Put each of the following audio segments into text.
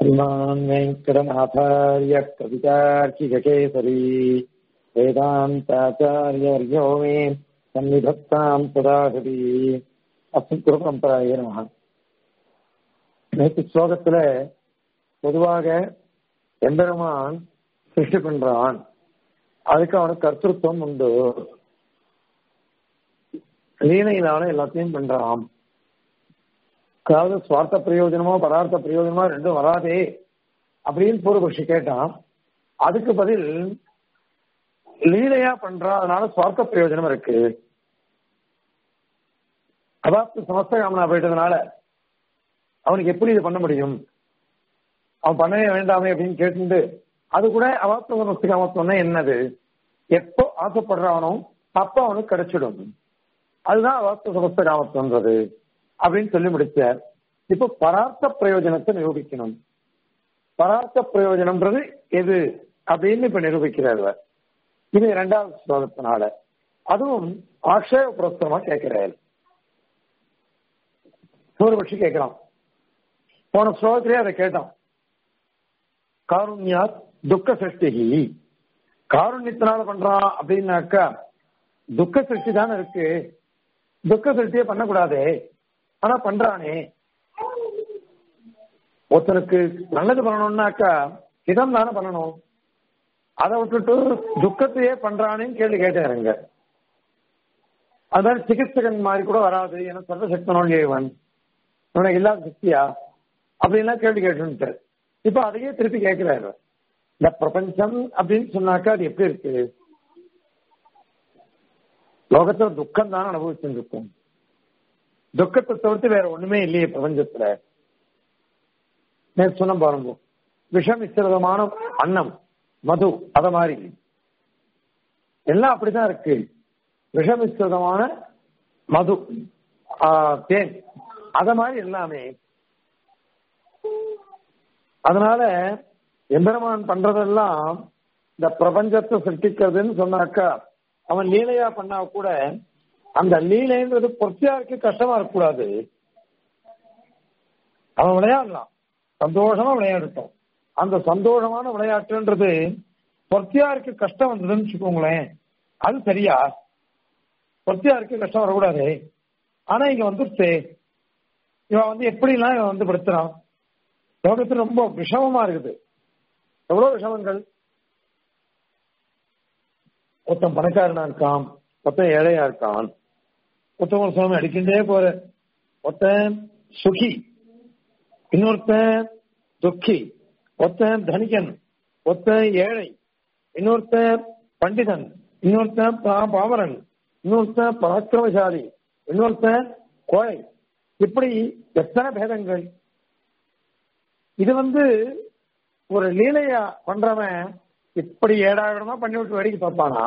श्रीमान् वेङ्कटनाथार्य कवितार्किककेसरी वेदान्ताचार्यवर्यो मे सन्निधत्ताम् सदाहरी அஸ்மின் குருபரம்பராய நமக நேற்று ஸ்லோகத்துல பொதுவாக எம்பெருமான் சிருஷ்டி பண்றான் அதுக்கு அவனுக்கு கர்த்தத்துவம் உண்டு லீலையிலான எல்லாத்தையும் பண்றான் அதாவது சுவார்த்த பிரயோஜனமோ பதார்த்த பிரயோஜனமோ ரெண்டும் வராதே அப்படின்னு பூர்வபக்ஷி கேட்டான் அதுக்கு பதில் லீலையா பண்றான் அதனால சுவார்த்த பிரயோஜனம் இருக்கு அதாவது சமஸ்தகாமனா போயிட்டதுனால அவனுக்கு எப்படி இது பண்ண முடியும் அவன் பண்ணவே வேண்டாமே அப்படின்னு கேட்டு அது கூட அவாப்த சமஸ்தகாமத்துவம்னா என்னது எப்போ ஆசைப்படுறானோ அப்போ அவனுக்கு கிடைச்சிடும் அதுதான் அவாப்த சமஸ்தகாமத்துவன்றது அப்படின்னு சொல்லி முடிச்சார் இப்போ பரார்த்த பிரயோஜனத்தை நிரூபிக்கணும் பரார்த்த பிரயோஜனம்ன்றது எது அப்படின்னு இப்ப நிரூபிக்கிறார் இது இரண்டாவது ஸ்லோகத்தினால அதுவும் ஆக்ஷேப புரஸ்தமா கேட்கிறார் பூர்வபட்சி கேட்கிறான் போன ஸ்லோகத்திலே அதை கேட்டான் காருண்யா துக்க சிருஷ்டிகி காருண்யத்தினால பண்றான் அப்படின்னாக்கா துக்க சிருஷ்டி தானே இருக்கு துக்க சிருஷ்டியே பண்ணக்கூடாதே ஆனா பண்றானே ஒருத்தனுக்கு நல்லது பண்ணணும்னாக்கா இதம் தானே பண்ணணும் அதை விட்டுட்டு துக்கத்தையே பண்றானேன்னு கேள்வி கேட்டாருங்க அது மாதிரி சிகிச்சகன் மாதிரி கூட வராது ஏன்னா சர்வசக்தனோட இவன் உனக்கு இல்லாத சக்தியா அப்படின்லாம் கேள்வி கேட்டு இப்ப அதையே திருப்பி கேட்கிறாரு இந்த பிரபஞ்சம் அப்படின்னு சொன்னாக்கா அது எப்படி இருக்கு லோகத்துல துக்கம் தானே அனுபவிச்சுட்டு இருக்கும் துக்கத்தை தவிர்த்து வேற ஒண்ணுமே இல்லையே பிரபஞ்சத்துல நேற்று சொன்ன பாருங்க விஷம் மிஸ்ரதமான அன்னம் மது அத மாதிரி எல்லாம் அப்படிதான் இருக்கு விஷமிஸ்ரதமான மது தேன் அத மாதிரி எல்லாமே அதனால எம்பெருமான் பண்றதெல்லாம் இந்த பிரபஞ்சத்தை சிருஷ்டிக்கிறதுன்னு சொன்னாக்கா அவன் லீலையா பண்ணா கூட அந்த லீலைன்றது பொறுத்தியாருக்கு கஷ்டமா இருக்கக்கூடாது அவன் விளையாடலாம் சந்தோஷமா விளையாடட்டும் அந்த சந்தோஷமான விளையாட்டுன்றது பொறுத்தியாருக்கு கஷ்டம் வந்ததுன்னு வச்சுக்கோங்களேன் அது சரியா பொறுத்தியாருக்கு கஷ்டம் வரக்கூடாது ஆனா இங்க வந்துருச்சு இவன் வந்து எப்படிலாம் இவன் வந்து படுத்துறான் லோகத்துல ரொம்ப விஷமமா இருக்குது எவ்வளவு விஷமங்கள் ஒருத்தன் பணக்காரனா இருக்கான் ஒருத்தன் ஏழையா இருக்கான் ஒருத்தன் ஒரு சுவாமி அடிக்கின்றே போற ஒருத்தன் சுகி இன்னொருத்தன் துக்கி ஒருத்தன் தனிகன் ஒருத்தன் ஏழை இன்னொருத்தன் பண்டிதன் இன்னொருத்தன் பாமரன் இன்னொருத்தன் பராக்கிரமசாலி இன்னொருத்தன் கோழை இப்படி எத்தனை பேதங்கள் இது வந்து ஒரு லீலையா பண்றவன் இப்படி ஏடாயிரமா பண்ணி விட்டு வேடிக்கை பார்ப்பானா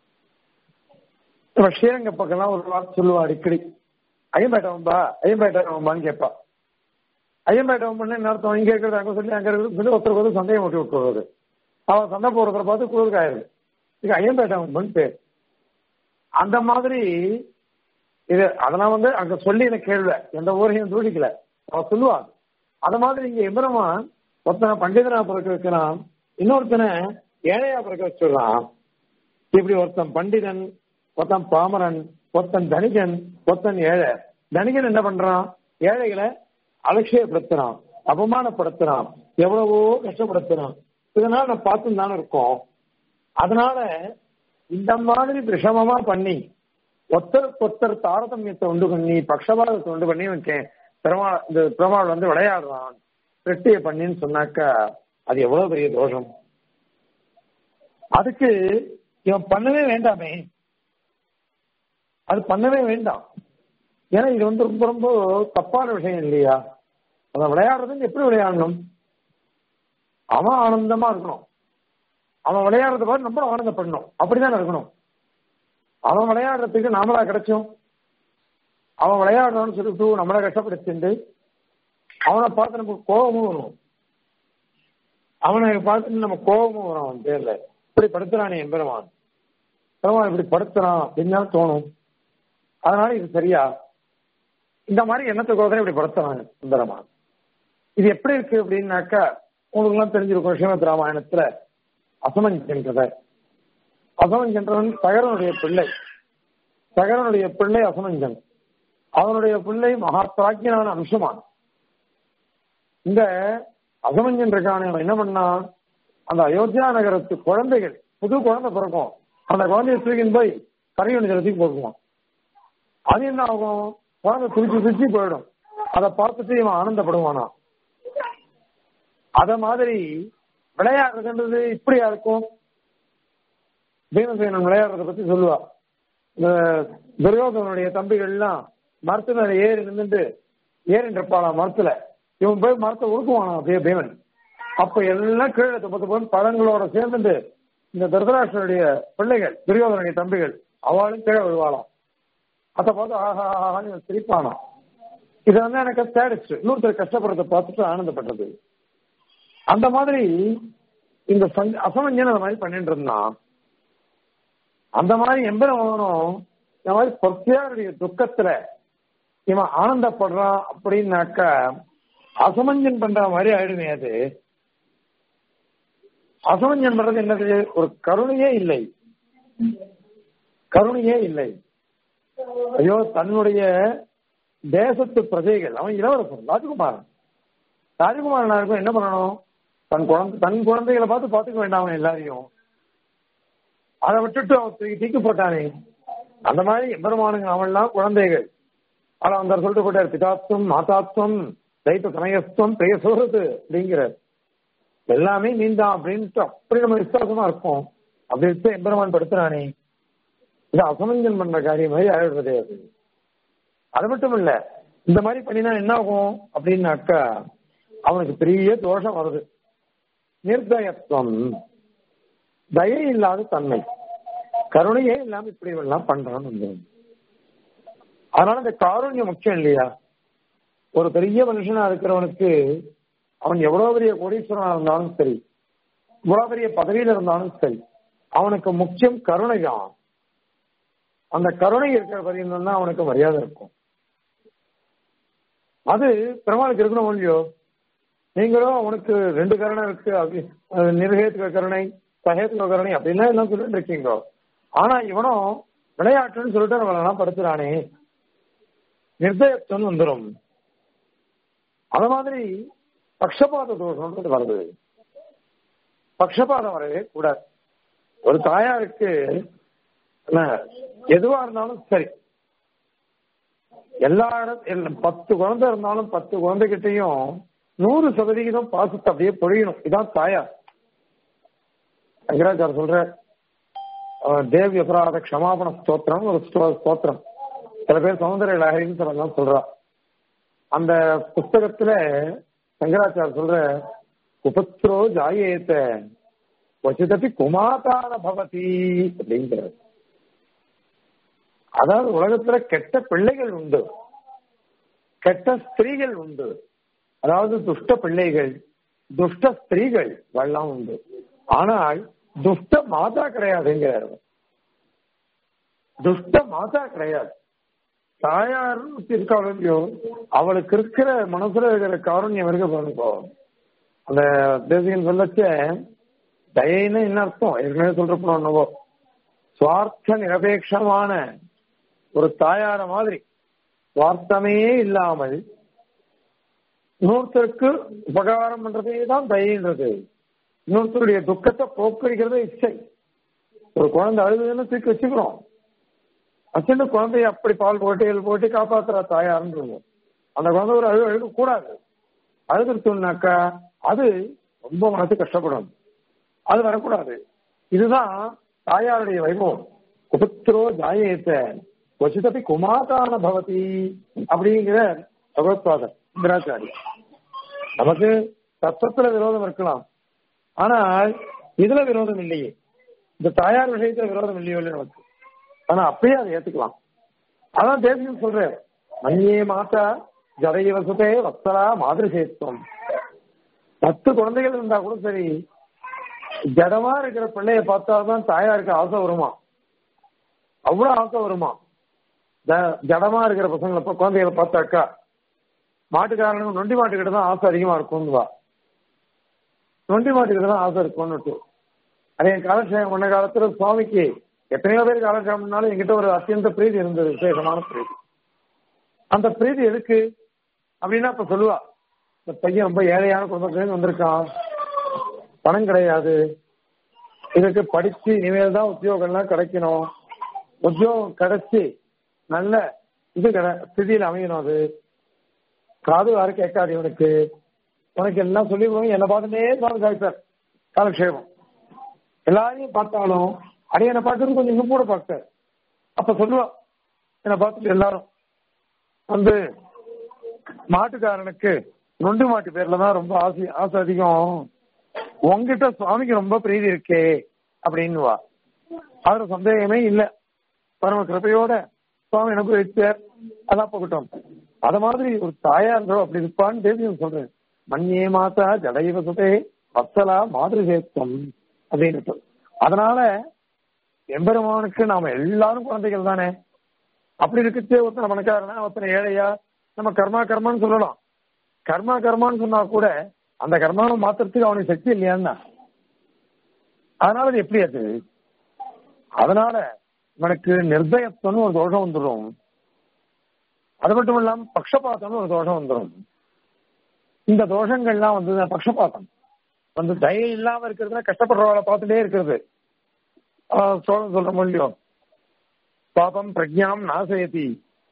நம்ம ஸ்ரீரங்க பக்கம்லாம் ஒரு வார்த்தை சொல்லுவா அடிக்கடி ஐயம்பேட்டவன்பா ஐயம்பேட்டவன்பான்னு கேட்பா ஐயம்பேட்டவன் பண்ண என்ன அர்த்தம் இங்க இருக்கிறது அங்க சொல்லி அங்க இருக்கிறது சொல்லி ஒருத்தருக்கு வந்து சந்தேகம் விட்டு விட்டுறது அவன் சண்டை போடுறத பார்த்து குளிர்காயிருது இது ஐயம்பேட்டவன் பேர் அந்த மாதிரி இது அதெல்லாம் வந்து அங்க சொல்லி எனக்கு கேள்வி எந்த ஊரையும் தூடிக்கல அவ சொல்லுவாங்க அது மாதிரி இங்க எம்பரமா ஒருத்தனை பண்டிதனா பிறக்க வைக்கிறான் இன்னொருத்தனை ஏழையா பிறக்க வச்சிடறான் இப்படி ஒருத்தன் பண்டிதன் ஒருத்தன் பாமரன் ஒருத்தன் தனிகன் ஒருத்தன் ஏழை தனிகன் என்ன பண்றான் ஏழைகளை அலட்சியப்படுத்துறான் அவமானப்படுத்துறான் எவ்வளவோ கஷ்டப்படுத்துறான் இதனால நம்ம பார்த்து தானே இருக்கோம் அதனால இந்த மாதிரி விஷமமா பண்ணி ஒருத்தருக்கு ஒருத்தர் தாரதமியத்தை உண்டு பண்ணி பக்ஷபாதத்தை உண்டு பண்ணி வச்சேன் பெருமாள் இந்த பெருமாள் வந்து விளையாடுறான் வெட்டிய பண்ணின்னு சொன்னாக்கா அது எவ்வளவு பெரிய தோஷம் அதுக்கு இவன் பண்ணவே வேண்டாமே அது பண்ணவே வேண்டாம் ஏன்னா இது வந்து ரொம்ப ரொம்ப தப்பான விஷயம் இல்லையா அவன் விளையாடுறதுன்னு எப்படி விளையாடணும் அவன் ஆனந்தமா இருக்கணும் அவன் விளையாடுறத பார்த்து நம்ம ஆனந்தப்படணும் அப்படிதான் இருக்கணும் அவன் விளையாடுறதுக்கு நாமளா கிடைச்சோம் அவன் விளையாடுறான்னு சொல்லிட்டு நம்மளை கஷ்டப்படுத்திண்டு அவனை பார்த்து நமக்கு கோபமும் வரும் அவனை பார்த்து நம்ம கோபமும் வரும் அவன் பேர்ல இப்படி படுத்துறானே எம்பெருமான் பெருமான் இப்படி படுத்துறான் அப்படின்னு தோணும் அதனால இது சரியா இந்த மாதிரி எண்ணத்துக்கோசரம் இப்படி படுத்துறாங்க சுந்தரமான் இது எப்படி இருக்கு அப்படின்னாக்கா உங்களுக்கு எல்லாம் தெரிஞ்சிருக்கும் ஸ்ரீமத் ராமாயணத்துல அசமஞ்சன் கதை அசமஞ்சன்றவன் சகரனுடைய பிள்ளை சகரனுடைய பிள்ளை அசமஞ்சன் அவனுடைய பிள்ளை மகா பிராக்கியனான அம்சமான் இந்த அசமஞ்சன் இருக்கான அவன் என்ன பண்ணான் அந்த அயோத்தியா நகரத்து குழந்தைகள் புது குழந்தை பிறக்கும் அந்த குழந்தைய தூக்கின்னு போய் கரையணி ஜலத்துக்கு போடுவான் அது என்ன ஆகும் குழந்தை துடிச்சு துடிச்சு போயிடும் அதை பார்த்துட்டு இவன் ஆனந்தப்படுவானா அத மாதிரி விளையாடுறதுன்றது இப்படியா இருக்கும் பீமசேனன் விளையாடுறத பத்தி சொல்லுவா இந்த துரியோதனுடைய தம்பிகள்லாம் மரத்து மேல ஏறி நின்றுட்டு ஏறிட்டு இருப்பாளா மரத்துல இவன் போய் மரத்தை உருக்குவானா அப்படியே பீமன் அப்ப எல்லாம் கீழே தப்பு தப்பு பழங்களோட சேர்ந்துட்டு இந்த திருதராஷ்டனுடைய பிள்ளைகள் துரியோதனுடைய தம்பிகள் அவளும் கீழே விழுவாளாம் அதை பார்த்து ஆஹா ஆஹான்னு சிரிப்பானா இது வந்து எனக்கு தேடிச்சு இன்னொருத்தர் கஷ்டப்படுறத பார்த்துட்டு ஆனந்தப்பட்டது அந்த மாதிரி இந்த அசமஞ்சன் அந்த மாதிரி பண்ணிட்டு இருந்தான் அந்த மாதிரி எம்பெருமானும் இந்த மாதிரி பொத்தியாருடைய துக்கத்துல இவன் ஆனந்தப்படுறான் அப்படின்னாக்கா அசமஞ்சன் பண்ற மாதிரி ஆயிடுமே அது அசமஞ்சன் பண்றது என்னது ஒரு கருணையே இல்லை கருணையே இல்லை ஐயோ தன்னுடைய தேசத்து பிரஜைகள் அவன் இளவரசன் ராஜகுமாரன் ராஜகுமாரனா இருக்கும் என்ன பண்ணணும் தன் குழந்தை தன் குழந்தைகளை பார்த்து பார்த்துக்க வேண்டாம் அவன் எல்லாரையும் அதை விட்டுட்டு அவன் தூக்கி தூக்கி போட்டானே அந்த மாதிரி எம்பெருமானுங்க அவன்லாம் குழந்தைகள் ஆனா அந்த சொல்லிட்டு போட்டார் பிதாத்துவம் மாதாத்துவம் தைத்த சமயத்துவம் பெரிய சொல்றது அப்படிங்கிற எல்லாமே நீந்தான் அப்படின்ட்டு அப்படி நம்ம விசுவாசமா இருக்கும் அப்படி வச்சு எம்பெருமான் படுத்துறானே இது அசமஞ்சன் பண்ற காரியம் மாதிரி ஆயிடுறதே அது அது மட்டும் இல்ல இந்த மாதிரி பண்ணினா என்ன ஆகும் அப்படின்னாக்கா அவனுக்கு பெரிய தோஷம் வருது நிர்தயத்துவம் தயை இல்லாத தன்மை கருணையே இல்லாம இப்படி எல்லாம் பண்றான்னு அதனால இந்த காருண்யம் முக்கியம் இல்லையா ஒரு பெரிய மனுஷனா இருக்கிறவனுக்கு அவன் எவ்வளவு பெரிய கோடீஸ்வரனா இருந்தாலும் சரி இவ்வளவு பெரிய பதவியில இருந்தாலும் சரி அவனுக்கு முக்கியம் கருணை தான் அந்த கருணை இருக்கிற வரையும் தான் அவனுக்கு மரியாதை இருக்கும் அது பெருமாளுக்கு இருக்கணும் இல்லையோ நீங்களும் அவனுக்கு ரெண்டு கருணை இருக்கு நிர்ஹேத்துக கருணை சகேத்துக கருணை அப்படின்னா எல்லாம் சொல்லிட்டு இருக்கீங்க ஆனா இவனும் விளையாட்டுன்னு சொல்லிட்டு நம்மளெல்லாம் படுத்துறானே நிர்தயத்துவம் வந்துடும் அத மாதிரி பக்ஷபாத தோஷம்ன்றது வருது பக்ஷபாதம் வரவே கூடாது ஒரு தாயாருக்கு எதுவா இருந்தாலும் சரி எல்லா இடம் பத்து குழந்தை இருந்தாலும் பத்து குழந்தைகிட்டையும் நூறு சதவிகிதம் பாசத்தை அப்படியே பொழியணும் இதான் தாயார் சங்கராச்சார சொல்ற தேவி அபராத க்ஷமாபண ஸ்தோத்திரம் ஒரு ஸ்தோத்திரம் சில பேர் சௌந்தரிய லஹரின்னு சொல்லலாம் சொல்றா அந்த புஸ்தகத்துல சங்கராச்சார சொல்ற உபத்ரோ ஜாயேத்த வசிதப்பி குமாதான பவதி அப்படிங்கிறது அதாவது உலகத்துல கெட்ட பிள்ளைகள் உண்டு கெட்ட ஸ்திரீகள் உண்டு அதாவது துஷ்ட பிள்ளைகள் துஷ்ட ஸ்திரீகள் எல்லாம் உண்டு ஆனால் துஷ்ட மாதா கிடையாதுங்கிறார் துஷ்ட மாதா கிடையாது தாயார் இருக்காளோ அவளுக்கு இருக்கிற மனசுல இருக்கிற காரண்யம் இருக்க பாருங்க அந்த தேசிகன் சொல்லச்ச தயைன்னு என்ன அர்த்தம் ஏற்கனவே சொல்றப்போ என்னவோ சுவார்த்த நிரபேட்சமான ஒரு தாயார மாதிரி சுவார்த்தமே இல்லாமல் இன்னொருத்தருக்கு உபகாரம் பண்றதே தான் தயன்றது இன்னொருத்தருடைய துக்கத்தை போக்கடிக்கிறது இச்சை ஒரு குழந்தை அழுதுன்னு தூக்கி வச்சுக்கிறோம் வச்சுட்டு குழந்தைய அப்படி பால் போட்டு போட்டு காப்பாத்துற தாயாருன்னு அந்த குழந்தை ஒரு அழு அழுக கூடாது அழுதுருத்தோம்னாக்கா அது ரொம்ப மனசு கஷ்டப்படும் அது வரக்கூடாது இதுதான் தாயாருடைய வைபவம் குபுத்திரோ ஜாயேத்த வசிதப்பி குமாதான பவதி அப்படிங்கிற பகவத்பாதர் இந்திராச்சாரி நமக்கு தத்துவத்துல விரோதம் இருக்கலாம் ஆனால் இதுல விரோதம் இல்லையே இந்த தாயார் விஷயத்துல விரோதம் இல்லையோ இல்லை நமக்கு ஆனா அப்பயே அதை ஏத்துக்கலாம் அதான் தேசியம் சொல்றேன் மண்யே மாத்தா ஜதை வசதே வத்சலா மாதிரி சேர்த்தோம் பத்து குழந்தைகள் இருந்தா கூட சரி ஜடமா இருக்கிற பிள்ளைய பார்த்தாதான் தாயாருக்கு ஆசை வருமா அவ்வளவு ஆசை வருமா ஜடமா இருக்கிற பசங்களை குழந்தைகளை பார்த்தாக்கா மாட்டுக்காரனுக்கு நொண்டி மாட்டுக்கிட்ட தான் ஆசை அதிகமா இருக்கும்னு வா நொண்டி மாட்டுக்கிட்ட தான் ஆசை இருக்கும்னு அதே காலட்சேபம் பண்ண காலத்துல சுவாமிக்கு எத்தனையோ பேர் காலட்சேபம் பண்ணாலும் என்கிட்ட ஒரு அத்தியந்த பிரீதி இருந்தது விசேஷமான பிரீதி அந்த பிரீதி எதுக்கு அப்படின்னா இப்ப சொல்லுவா இந்த பையன் ரொம்ப ஏழையான குடும்பத்துலேருந்து வந்திருக்கான் பணம் கிடையாது இதுக்கு படிச்சு இனிமேல் தான் உத்தியோகம்லாம் கிடைக்கணும் உத்தியோகம் கிடைச்சி நல்ல இது கிடை ஸ்திதியில் அமையணும் அது காது யாரும் கேட்காது இவனுக்கு உனக்கு எல்லாம் சொல்லி கொடுங்க என்னை பார்த்துட்டே சுவாமி சாய்ப்பார் காலக்ஷேபம் எல்லாரையும் பார்த்தாலும் அடையனை பார்க்கறது கொஞ்சம் இன்னும் கூட பார்த்தார் அப்ப சொல்லுவா என்னை பார்த்துட்டு எல்லாரும் வந்து மாட்டுக்காரனுக்கு நொண்டு மாட்டு பேர்ல தான் ரொம்ப ஆசை ஆசை அதிகம் உங்ககிட்ட சுவாமிக்கு ரொம்ப பிரீதி இருக்கே அப்படின்னுவா அதுல சந்தேகமே இல்ல பரம கிருப்பையோட சுவாமி எனக்கு வைத்தார் அதான் போகட்டும் அத மாதிரி ஒரு தாயா இருந்தோ அப்படி இருப்பான்னு தெரிஞ்சு சொல்றேன் மண்யே மாதா ஜடைவ சுதே வத்சலா மாதிரி சேர்த்தம் அப்படின்னு அதனால எம்பெருமானுக்கு நாம எல்லாரும் குழந்தைகள் தானே அப்படி இருக்குச்சு ஒருத்தனை மனக்காரனா ஒருத்தனை ஏழையா நம்ம கர்மா கர்மான்னு சொல்லலாம் கர்மா கர்மான்னு சொன்னா கூட அந்த கர்மாவை மாத்துறதுக்கு அவனுக்கு சக்தி இல்லையான்னா அதனால அது எப்படி அது அதனால இவனுக்கு நிர்தயத்துவம்னு ஒரு தோஷம் வந்துடும் அது மட்டும் இல்லாம பக்ஷபாத்தம்னு ஒரு தோஷம் வந்துடும் இந்த தோஷங்கள்லாம் வந்து பக்ஷபாத்தம் வந்து தயை இல்லாம இருக்கிறதுனா கஷ்டப்படுறவளை பார்த்துட்டே இருக்கிறது சோழன் சொல்ற மொழியும் பாபம் பிரஜாம் நாசயதி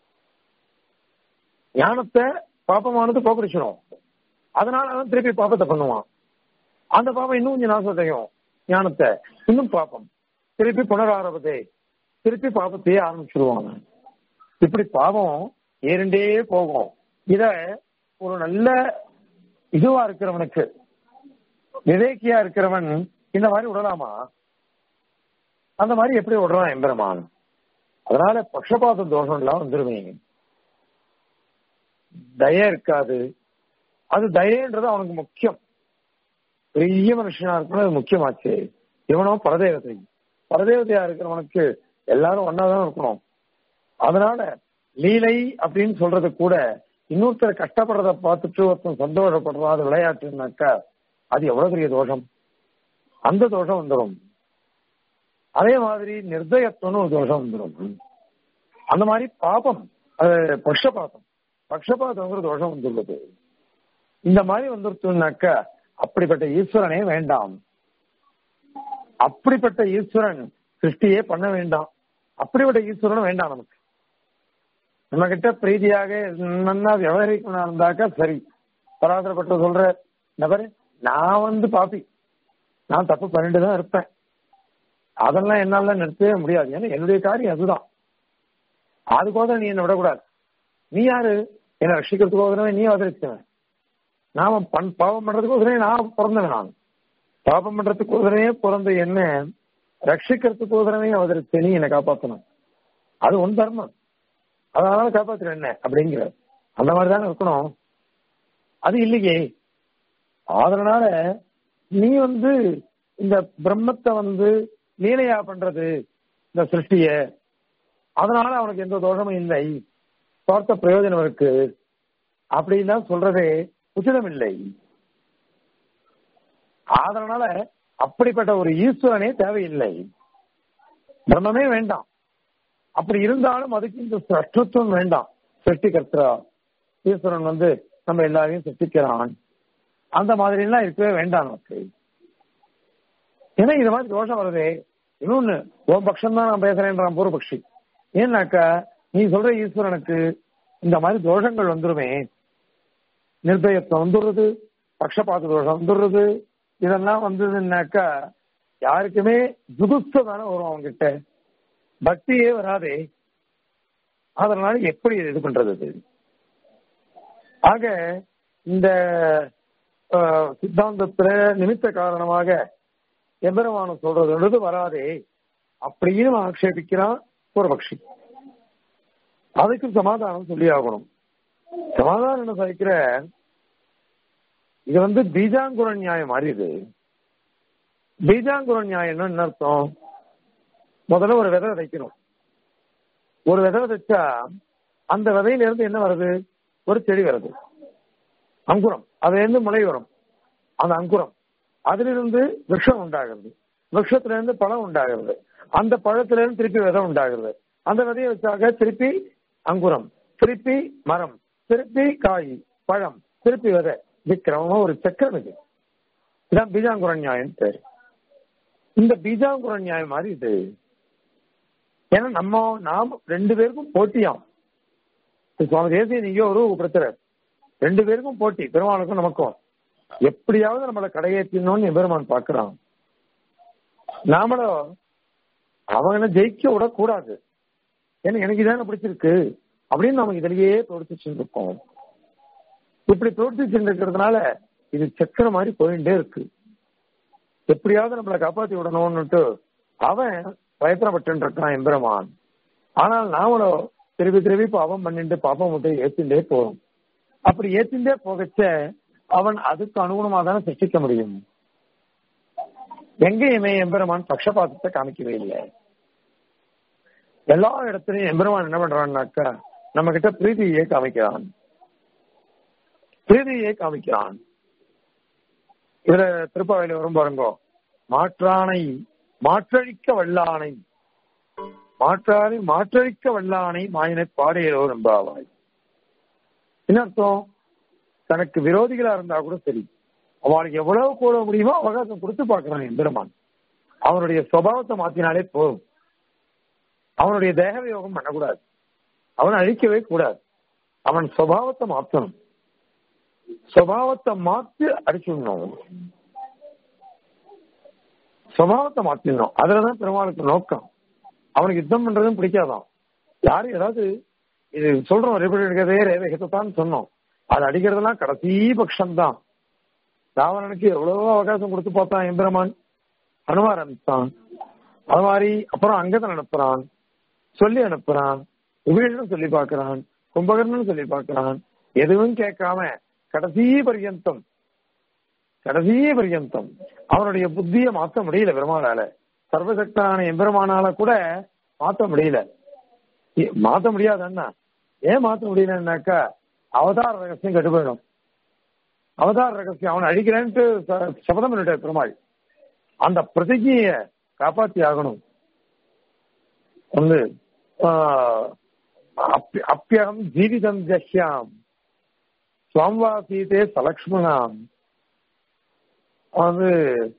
ஞானத்தை பாப்பமானது போக்கடிச்சிடும் அதனால அவன் திருப்பி பாப்பத்தை பண்ணுவான் அந்த பாப்பம் இன்னும் கொஞ்சம் நாசத்தையும் ஞானத்தை இன்னும் பாப்பம் திருப்பி புனராரபதே திருப்பி பாப்பத்தையே ஆரம்பிச்சிருவாங்க இப்படி பாவம் ஏறிண்டே போகும் இத ஒரு நல்ல இதுவா இருக்கிறவனுக்கு விவேக்கியா இருக்கிறவன் இந்த மாதிரி விடலாமா அந்த மாதிரி எப்படி விடுறான் எம்பெருமான் அதனால பக்ஷபாத தோஷம் எல்லாம் வந்துருவேன் தய இருக்காது அது தயன்றது அவனுக்கு முக்கியம் பெரிய மனுஷனா இருக்கணும் அது முக்கியமாச்சு இவனோ பரதேவதை பரதேவதையா இருக்கிறவனுக்கு எல்லாரும் ஒன்னாதான் இருக்கணும் அதனால லீலை அப்படின்னு சொல்றது கூட இன்னொருத்தர் கஷ்டப்படுறத பார்த்துட்டு ஒருத்தன் சந்தோஷப்படுறான் அது விளையாட்டுனாக்கா அது எவ்வளவு பெரிய தோஷம் அந்த தோஷம் வந்துடும் அதே மாதிரி நிர்தயத்துவம்னு ஒரு தோஷம் வந்துடும் அந்த மாதிரி பாபம் அது பக்ஷபாதம் பக்ஷபாதங்கிற தோஷம் வந்துள்ளது இந்த மாதிரி வந்துருச்சுனாக்கா அப்படிப்பட்ட ஈஸ்வரனே வேண்டாம் அப்படிப்பட்ட ஈஸ்வரன் சிருஷ்டியே பண்ண வேண்டாம் அப்படிப்பட்ட ஈஸ்வரனும் வேண்டாம் நமக்கு நம்ம கிட்ட பிரீதியாக நன்னா விவகரிக்கணும் இருந்தாக்கா சரி பராதரப்பட்ட சொல்ற நபர் நான் வந்து பாப்பி நான் தப்பு பண்ணிட்டு தான் இருப்பேன் அதெல்லாம் என்னால நிறுத்தவே முடியாது ஏன்னா என்னுடைய காரியம் அதுதான் அதுக்கோசரம் நீ என்ன விடக்கூடாது நீ யாரு என்ன ரட்சிக்கிறதுக்கோசரமே நீ அவதரிச்சவன் நாம பண் பாவம் பண்றதுக்கோசரமே நான் பிறந்தவன் நான் பாவம் பண்றதுக்கோசரமே பிறந்த என்ன ரட்சிக்கிறதுக்கோசரமே அவதரிச்ச நீ என்னை காப்பாற்றணும் அது உன் தர்மம் அதனால காப்பாத்துற என்ன அப்படிங்கிற அந்த மாதிரி தானே இருக்கணும் அது இல்லையே அதனால நீ வந்து இந்த பிரம்மத்தை வந்து லீலையா பண்றது இந்த சிருஷ்டிய அதனால அவனுக்கு எந்த தோஷமும் இல்லை பார்த்த பிரயோஜனம் இருக்கு அப்படின்னா சொல்றதே உச்சிதம் இல்லை அதனால அப்படிப்பட்ட ஒரு ஈஸ்வரனே தேவையில்லை பிரம்மமே வேண்டாம் அப்படி இருந்தாலும் அதுக்கு இந்த சஷ்டத்துவம் வேண்டாம் சிருஷ்டிகர்த்தா ஈஸ்வரன் வந்து நம்ம எல்லாரையும் சிருஷ்டிக்கிறான் அந்த மாதிரி எல்லாம் இருக்கவே வேண்டாம் நமக்கு ஏன்னா இது மாதிரி தோஷம் வருதே இன்னொன்னு உன் பட்சம் தான் நான் பேசுறேன்றான் பூர்வபக்ஷி ஏன்னாக்கா நீ சொல்ற ஈஸ்வரனுக்கு இந்த மாதிரி தோஷங்கள் வந்துருமே நிர்பயத்துவம் வந்துடுறது பக்ஷபாத தோஷம் வந்துடுறது இதெல்லாம் வந்ததுன்னாக்கா யாருக்குமே துதுஸ்த தானே வரும் அவங்க கிட்ட பக்தியே வராதே அதனால எப்படி இது பண்றது அது ஆக இந்த சித்தாந்தத்துல நிமித்த காரணமாக எம்பெருமானம் சொல்றது வராதே அப்படின்னு ஆக்ஷேபிக்கிறான் பூர்வபக்ஷி அதுக்கு சமாதானம் சொல்லி ஆகணும் சமாதானம் என்ன சகிக்கிற இது வந்து பீஜாங்குர நியாயம் மாதிரி இது பீஜாங்குர நியாயம்னா என்ன அர்த்தம் முதல்ல ஒரு விதை விதைக்கணும் ஒரு விதை விதைச்சா அந்த விதையில இருந்து என்ன வருது ஒரு செடி வருது அங்குரம் அதுல இருந்து முளை வரும் அந்த அங்குரம் அதிலிருந்து விஷம் உண்டாகிறது விஷத்துல இருந்து பழம் உண்டாகிறது அந்த பழத்துல இருந்து திருப்பி விதை உண்டாகிறது அந்த விதையை வச்சாக திருப்பி அங்குரம் திருப்பி மரம் திருப்பி காய் பழம் திருப்பி விதை இது கிரமமா ஒரு சக்கரம் இது இதான் பீஜாங்குர நியாயம் பேரு இந்த பீஜாங்குர நியாயம் மாதிரி இது ஏன்னா நம்ம நாம் ரெண்டு பேருக்கும் போட்டியாம் சுவாமி தேசிய நீங்க ஒரு பிரச்சனை ரெண்டு பேருக்கும் போட்டி பெருமானுக்கும் நமக்கும் எப்படியாவது நம்மளை கடையேற்றணும்னு எம்பெருமான் பாக்குறான் நாமளும் அவனை ஜெயிக்க விடக்கூடாது ஏன்னா எனக்கு இதான பிடிச்சிருக்கு அப்படின்னு நம்ம இதுலயே பிரவர்த்திச்சுட்டு இருக்கோம் இப்படி பிரவர்த்திச்சுட்டு இருக்கிறதுனால இது சக்கர மாதிரி போயிட்டே இருக்கு எப்படியாவது நம்மளை காப்பாத்தி விடணும்னுட்டு அவன் பயப்படப்பட்டு இருக்கான் எம்பெருமான் ஆனால் நாமளும் திருப்பி திருப்பி பாவம் பண்ணிட்டு பாப்பம் மட்டும் ஏத்திண்டே போறோம் அப்படி ஏத்திண்டே போகச்ச அவன் அதுக்கு அனுகுணமா தானே சிருஷ்டிக்க முடியும் எங்கேயுமே எம்பெருமான் பக்ஷபாதத்தை காமிக்கவே இல்லை எல்லா இடத்துலயும் எம்பெருமான் என்ன பண்றான்னாக்கா நம்ம கிட்ட பிரீதியை காமிக்கிறான் பிரீதியை காமிக்கிறான் இதுல திருப்பாவையில வரும் பாருங்கோ மாற்றானை மாற்றழிக்க வல்லானை மாற்றானை மாற்றழிக்க வல்லானை மாயினை பாடையிலோ நம்பாவாய் என்ன அர்த்தம் தனக்கு விரோதிகளா இருந்தா கூட சரி அவளுக்கு எவ்வளவு போட முடியுமோ அவகாசம் கொடுத்து பார்க்கிறான் எம்பெருமான் அவனுடைய சுபாவத்தை மாத்தினாலே போதும் அவனுடைய தேக வியோகம் பண்ணக்கூடாது அவனை அழிக்கவே கூடாது அவன் சுபாவத்தை மாத்தணும் சுபாவத்தை மாத்தி அடிச்சுடணும் சுபாவத்தை மாத்திடணும் அதுலதான் பெருமாளுக்கு நோக்கம் அவனுக்கு யுத்தம் பண்றதும் பிடிக்காதான் யாரும் ஏதாவது இது சொல்றோம் ரிப்பீட்டே ரேவகத்தான் சொன்னோம் அது அடிக்கிறதுலாம் கடைசி பட்சம்தான் ராவணனுக்கு எவ்வளவோ அவகாசம் கொடுத்து பார்த்தான் எம்பெருமான் அனுமார் அனுப்பிச்சான் அது மாதிரி அப்புறம் அங்கதன் அனுப்புறான் சொல்லி அனுப்புறான் உபீஷனும் சொல்லி பார்க்கிறான் கும்பகர்ணன் சொல்லி பார்க்கிறான் எதுவும் கேட்காம கடைசி பர்யந்தம் கடைசி பர்யந்தம் அவனுடைய புத்தியை மாற்ற முடியல பெருமாளால சர்வசக்தனான எம்பெருமானால கூட மாற்ற முடியல மாத்த முடியாது அண்ணா ஏன் மாத்த முடியலன்னாக்கா அவதார ரகசியம் கெட்டு போயிடும் அவதார ரகசியம் அவனை அழிக்கிறேன்ட்டு சபதம் பண்ணிட்ட பெருமாள் அந்த பிரதிஜைய காப்பாத்தி ஆகணும் வந்து அப்பியம் ஜீவிதம் ஜஷ்யாம் சுவாம்வாசீதே சலக்ஷ்மணாம் வந்து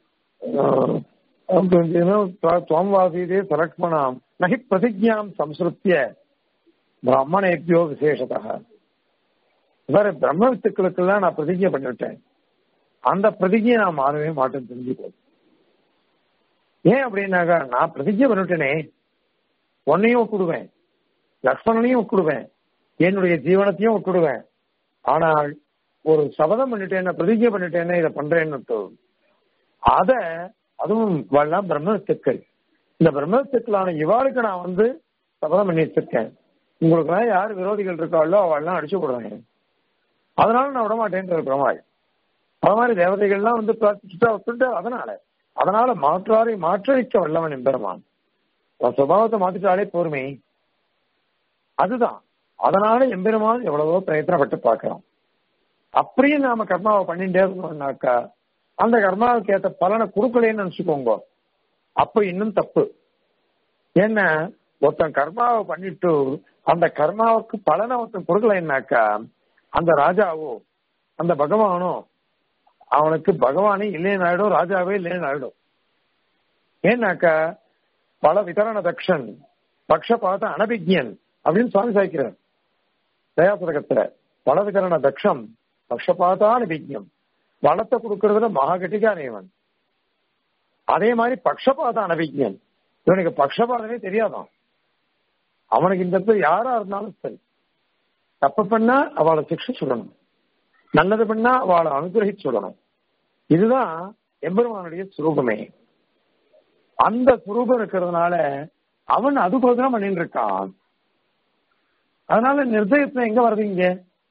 சுவாம்வாசீதே சலக்ஷ்மணாம் நகி பிரதிஜாம் சம்ஸ்ருத்திய பிராமணேபியோ விசேஷதா வேற பிரம்ம வித்துக்களுக்கெல்லாம் நான் பிரதிஜை பண்ணிவிட்டேன் அந்த பிரதிஜையை நான் மாறவே மாட்டேன் தெரிஞ்சுக்கோ ஏன் அப்படின்னாக்கா நான் பிரதிஜை பண்ணிவிட்டேனே உன்னையும் ஒப்பிடுவேன் லக்ஷ்மணனையும் ஒப்பிடுவேன் என்னுடைய ஜீவனத்தையும் ஒப்பிடுவேன் ஆனால் ஒரு சபதம் பண்ணிட்டேன் பிரதிஜை பண்ணிட்டேன்னு இதை பண்றேன்னு அத அதுவும் இவாள்லாம் பிரம்மத்துக்கள் இந்த பிரம்மத்துக்களான இவாளுக்கு நான் வந்து சபதம் பண்ணி வச்சிருக்கேன் உங்களுக்கு யார் விரோதிகள் இருக்காளோ அவள்லாம் அடிச்சு போடுவாங்க அதனால நான் விட மாட்டேன் பெருமாள் அது மாதிரி தேவதைகள்லாம் வந்து பிரார்த்திச்சுட்டா விட்டுட்டு அதனால அதனால மாற்றாரை மாற்றழிக்க வல்லவன் எம்பெருமான் சுபாவத்தை மாத்திட்டாலே போருமே அதுதான் அதனால எம்பெருமான் எவ்வளவோ பிரயத்தனப்பட்டு பார்க்கிறோம் அப்படியே நாம கர்மாவை பண்ணிட்டே இருந்தோம்னாக்கா அந்த கர்மாவுக்கு ஏற்ற பலனை கொடுக்கலன்னு நினைச்சுக்கோங்க அப்ப இன்னும் தப்பு ஏன்னா ஒருத்தன் கர்மாவை பண்ணிட்டு அந்த கர்மாவுக்கு பலனை ஒருத்தன் கொடுக்கலைன்னாக்கா அந்த ராஜாவோ அந்த பகவானோ அவனுக்கு பகவானே இல்லைன்னு ஆயிடும் ராஜாவே இல்லைன்னு ஆயிடும் ஏன்னாக்கா பல விதரண தக்ஷன் பக்ஷபாத அனபிக்யன் அப்படின்னு சுவாமி சாய்க்கிறார் தயாசதகத்துல பல விதரண தக்ஷம் பக்ஷபாத அனபிக்யம் வளத்தை கொடுக்கறதுல மகாகட்டிகானேவன் அதே மாதிரி பக்ஷபாத அனபிக்யன் இவனுக்கு பக்ஷபாதமே தெரியாதான் அவனுக்கு இந்த இடத்துல யாரா இருந்தாலும் சரி தப்பு பண்ணா அவளை சிக்ஷை சொல்லணும் நல்லது பண்ணா அவளை அனுகிரகிச்சு சொல்லணும் இதுதான் எம்பெருமானுடைய சுரூபமே அந்த சுரூபம் இருக்கிறதுனால அவன் அதுக்கோசரம் பண்ணிட்டு இருக்கான் அதனால நிர்தயத்தை எங்க வருது இங்க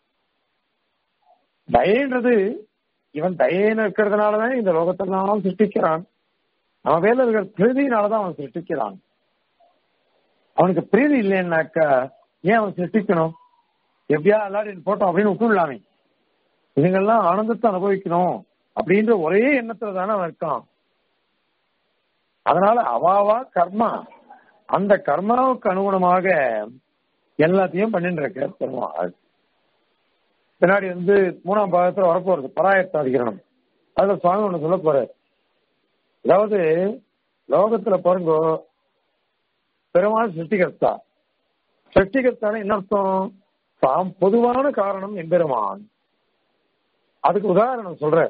தயன்றது இவன் தயேன்னு இருக்கிறதுனாலதான் இந்த லோகத்தெல்லாம் சிருஷ்டிக்கிறான் அவன் வேலை இருக்கிற பிரீதியினாலதான் அவன் சிருஷ்டிக்கிறான் அவனுக்கு பிரீதி இல்லைன்னாக்கா ஏன் அவன் சிருஷ்டிக்கணும் எப்படியா எல்லாரும் போட்டோம் அப்படின்னு விட்டுடலாமே இதுங்கெல்லாம் ஆனந்தத்தை அனுபவிக்கணும் அப்படின்ற ஒரே எண்ணத்துல தானே அவன் இருக்கான் அதனால அவாவா கர்மா அந்த கர்மாவுக்கு அனுகுணமாக எல்லாத்தையும் பண்ணிட்டு இருக்க பெருமாள் பின்னாடி வந்து மூணாம் பாகத்துல வரப்போறது பராயத்த அதிகரணம் அதுல சுவாமி ஒண்ணு சொல்ல போறாரு அதாவது லோகத்துல பாருங்க பெருமாள் சிருஷ்டிகர்த்தா சிருஷ்டிகர்த்தான என்ன அர்த்தம் தாம் பொதுவான காரணம் எம்பெருமான் அதுக்கு உதாரணம் சொல்ற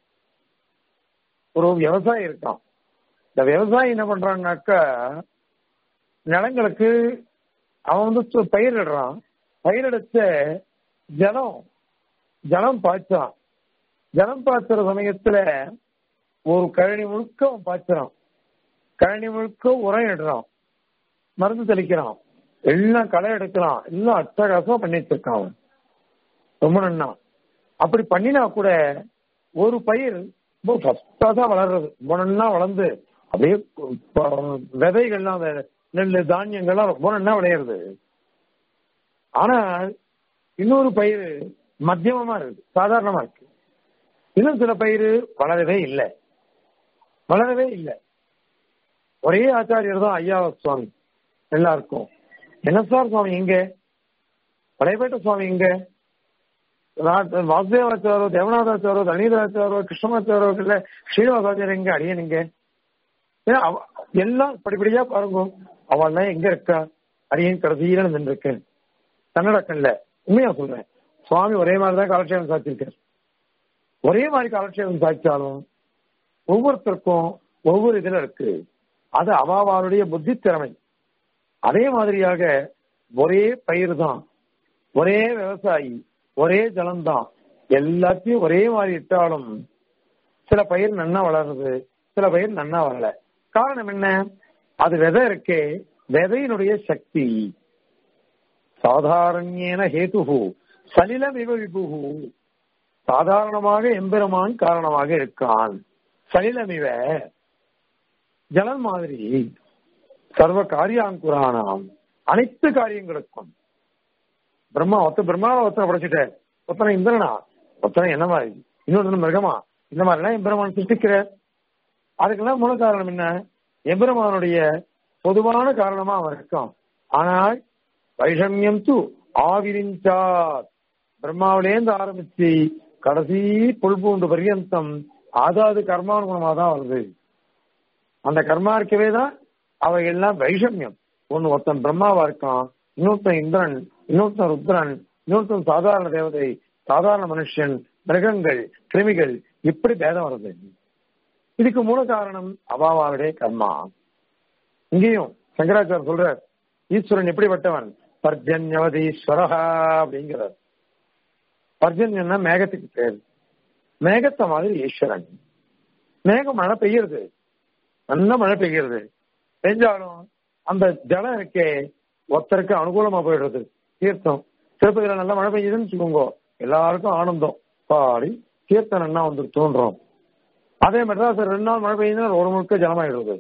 ஒரு விவசாயி இருக்கான் இந்த விவசாயி என்ன பண்றான்னாக்கா நிலங்களுக்கு அவன் வந்து பயிரிடுறான் பயிரிடச்ச ஜலம் ஜலம் பாய்ச்சான் ஜலம் பாய்ச்சுற சமயத்துல ஒரு கழனி முழுக்க அவன் பாய்ச்சுறான் கழனி முழுக்க உரம் இடுறான் மருந்து தெளிக்கிறான் எல்லாம் களை எடுக்கிறான் எல்லாம் அட்டகாசமா பண்ணி வச்சிருக்கான் அவன் ரொம்ப நன்னா அப்படி பண்ணினா கூட ஒரு பயிர் ரொம்ப ஃபஸ்டா தான் வளர்றது ரொம்ப நன்னா வளர்ந்து அப்படியே விதைகள்லாம் அந்த நெல் தானியங்கள்லாம் ரொம்ப நன்னா விளையிறது ஆனால் இன்னொரு பயிர் மத்தியமமா இருக்கு சாதாரணமா இருக்கு இன்னும் சில பயிர் வளரவே இல்லை வளரவே இல்லை ஒரே ஆச்சாரியர் தான் ஐயா சுவாமி எல்லாருக்கும் என்ன சார் சுவாமி எங்க பழையப்பேட்டை சுவாமி எங்க வாசுதேவாச்சாரோ தேவநாதாச்சாரோ தனீதாச்சாரோ கிருஷ்ணமாச்சாரோ இல்ல ஸ்ரீனிவாசாச்சாரம் எங்க அடியன் எங்க எல்லாம் படிப்படியா பாருங்க அவள்லாம் எங்க இருக்கா அடியன் கடைசியில நின்றுருக்கேன் கன்னடக்கல்ல உண்மையா சொல்றேன் சுவாமி ஒரே மாதிரி தான் காலட்சேபம் சாத்திருக்கார் ஒரே மாதிரி காலட்சேபம் சாய்ச்சாலும் ஒவ்வொருத்தருக்கும் ஒவ்வொரு இதுல இருக்கு அது அவாவாளுடைய புத்தி திறமை அதே மாதிரியாக ஒரே பயிர் தான் ஒரே விவசாயி ஒரே ஜலம்தான் எல்லாத்தையும் ஒரே மாதிரி இட்டாலும் சில பயிர் நன்னா வளருது சில பயிர் நன்னா வரல காரணம் என்ன அது விதை இருக்கே விதையினுடைய சக்தி சாதாரண்யேன ஹேதுகு சலில விபவிபுகு சாதாரணமாக எம்பெருமான் காரணமாக இருக்கான் சலிலமிவ ஜலம் மாதிரி சர்வ காரியாங்குரானாம் அனைத்து காரியங்களுக்கும் பிரம்மா ஒத்த பிரம்மாவை ஒத்தனை படைச்சிட்ட ஒத்தனை இந்திரனா ஒத்தனை என்ன மாதிரி இன்னொரு மிருகமா இந்த மாதிரிலாம் எம்பெருமான் சிருஷ்டிக்கிற அதுக்கெல்லாம் மூல காரணம் என்ன எம்பெருமானுடைய பொதுவான காரணமா அவன் இருக்கான் ஆனால் வைஷமியம் து ஆவிரிஞ்சாத் பிரம்மாவிலேருந்து ஆரம்பிச்சு கடைசி புல்பூண்டு பரியந்தம் அதாவது கர்மானுகுணமா தான் வருது அந்த கர்மா இருக்கவே தான் அவை எல்லாம் வைஷமியம் ஒன்னு ஒருத்தன் பிரம்மாவா இருக்கான் இன்னொருத்தன் இந்திரன் இன்னொருத்தன் ருத்ரன் இன்னொருத்தன் சாதாரண தேவதை சாதாரண மனுஷன் மிருகங்கள் கிருமிகள் இப்படி பேதம் வருது இதுக்கு மூல காரணம் அபாவாவுடைய கர்மா இங்கேயும் சங்கராச்சார் சொல்றார் ஈஸ்வரன் எப்படிப்பட்டவன் பர்ஜன்யவதீஸ்வரஹா அப்படிங்கிறார் பர்ஜன்யன்னா மேகத்துக்கு பேர் மேகத்தை மாதிரி ஈஸ்வரன் மேகம் மழை பெய்யுறது நல்ல மழை பெய்யுறது பெஞ்சாலும் அந்த ஜலம் இருக்கே ஒருத்தருக்கு அனுகூலமா போயிடுறது தீர்த்தம் திருப்பதியில நல்ல மழை பெய்யுதுன்னு வச்சுக்கோங்க எல்லாருக்கும் ஆனந்தம் பாடி தீர்த்தம் என்ன வந்து தோன்றோம் அதே மெட்ராஸ் ரெண்டு நாள் மழை பெய்யுதுன்னா ஒரு முழுக்க ஜலமாயிடுறது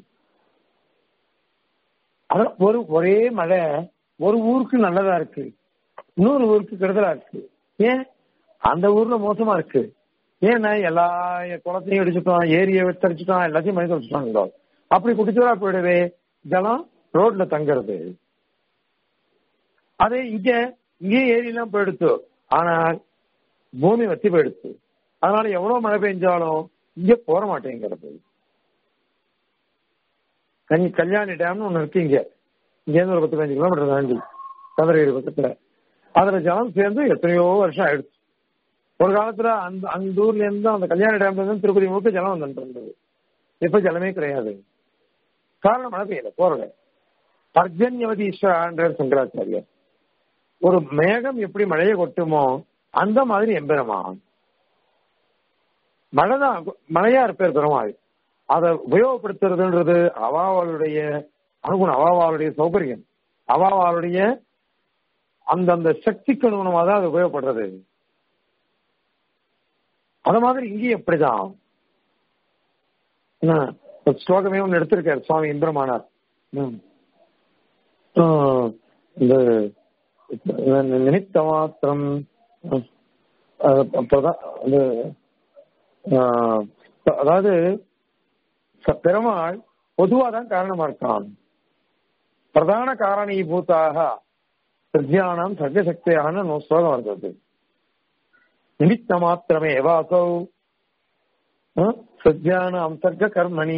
அதான் ஒரு ஒரே மழை ஒரு ஊருக்கு நல்லதா இருக்கு இன்னொரு ஊருக்கு கெடுதலா இருக்கு ஏன் அந்த ஊர்ல மோசமா இருக்கு ஏன்னா எல்லா குளத்தையும் அடிச்சுட்டோம் ஏரியை வித்தரிச்சுட்டோம் எல்லாத்தையும் மனித வச்சுட்டாங்க அப்படி குடிச்சதா போயிடவே ஜலம் ரோட்ல தங்குறது அதே இங்க இங்கே ஏரியெல்லாம் போயிடுத்து ஆனால் பூமி வத்தி போயிடுச்சு அதனால எவ்வளவு மழை பெஞ்சாலும் இங்க போற மாட்டேங்கிறது கனி கல்யாணி டேம்னு ஒண்ணு இருக்கு இங்க இங்க இருந்து ஒரு பத்து பதினஞ்சு கிலோமீட்டர் தாண்டி சதுரகிரி பக்கத்துல அதுல ஜலம் சேர்ந்து எத்தனையோ வருஷம் ஆயிடுச்சு ஒரு காலத்துல அந்த அந்த ஊர்ல இருந்து அந்த கல்யாண டேம்ல இருந்து திருப்பதி முழுக்க ஜலம் வந்துட்டு இருந்தது இப்ப ஜலமே கிடையாது காரணம் மழை பெய்யல போறல பர்ஜன்யவதீஸ்வரான்ற சங்கராச்சாரியர் ஒரு மேகம் எப்படி மழையை கொட்டுமோ அந்த மாதிரி எம்பெருமான் மழைதான் மழையா இருப்பார் பெருமாள் அதை உபயோகப்படுத்துறதுன்றது அவாவாளுடைய அனுகுணம் அவாவாளுடைய சௌகரியம் அவாவாளுடைய அந்தந்த சக்திக்கு அனுகுணமா தான் அது உபயோகப்படுறது அத மாதிரி இங்கேயும் எப்படிதான் ஸ்லோகமே ஒன்று எடுத்திருக்காரு சுவாமி இந்திரமானார் இந்த நிமித்த மாத்திரம் அஹ், பிரதா- அது, அஹ், அதாவது ச- பெருமாள் பொதுவா தான் காரணமா இருக்கான் பிரதான காரணீபூத்தாக சிருத்தியானம் சர்வசக்தியான ஸ்லோகம் வருது நிமித்த மாத்திரமே வாசௌ சிருத்தியானம் சர்க்க கர்மணி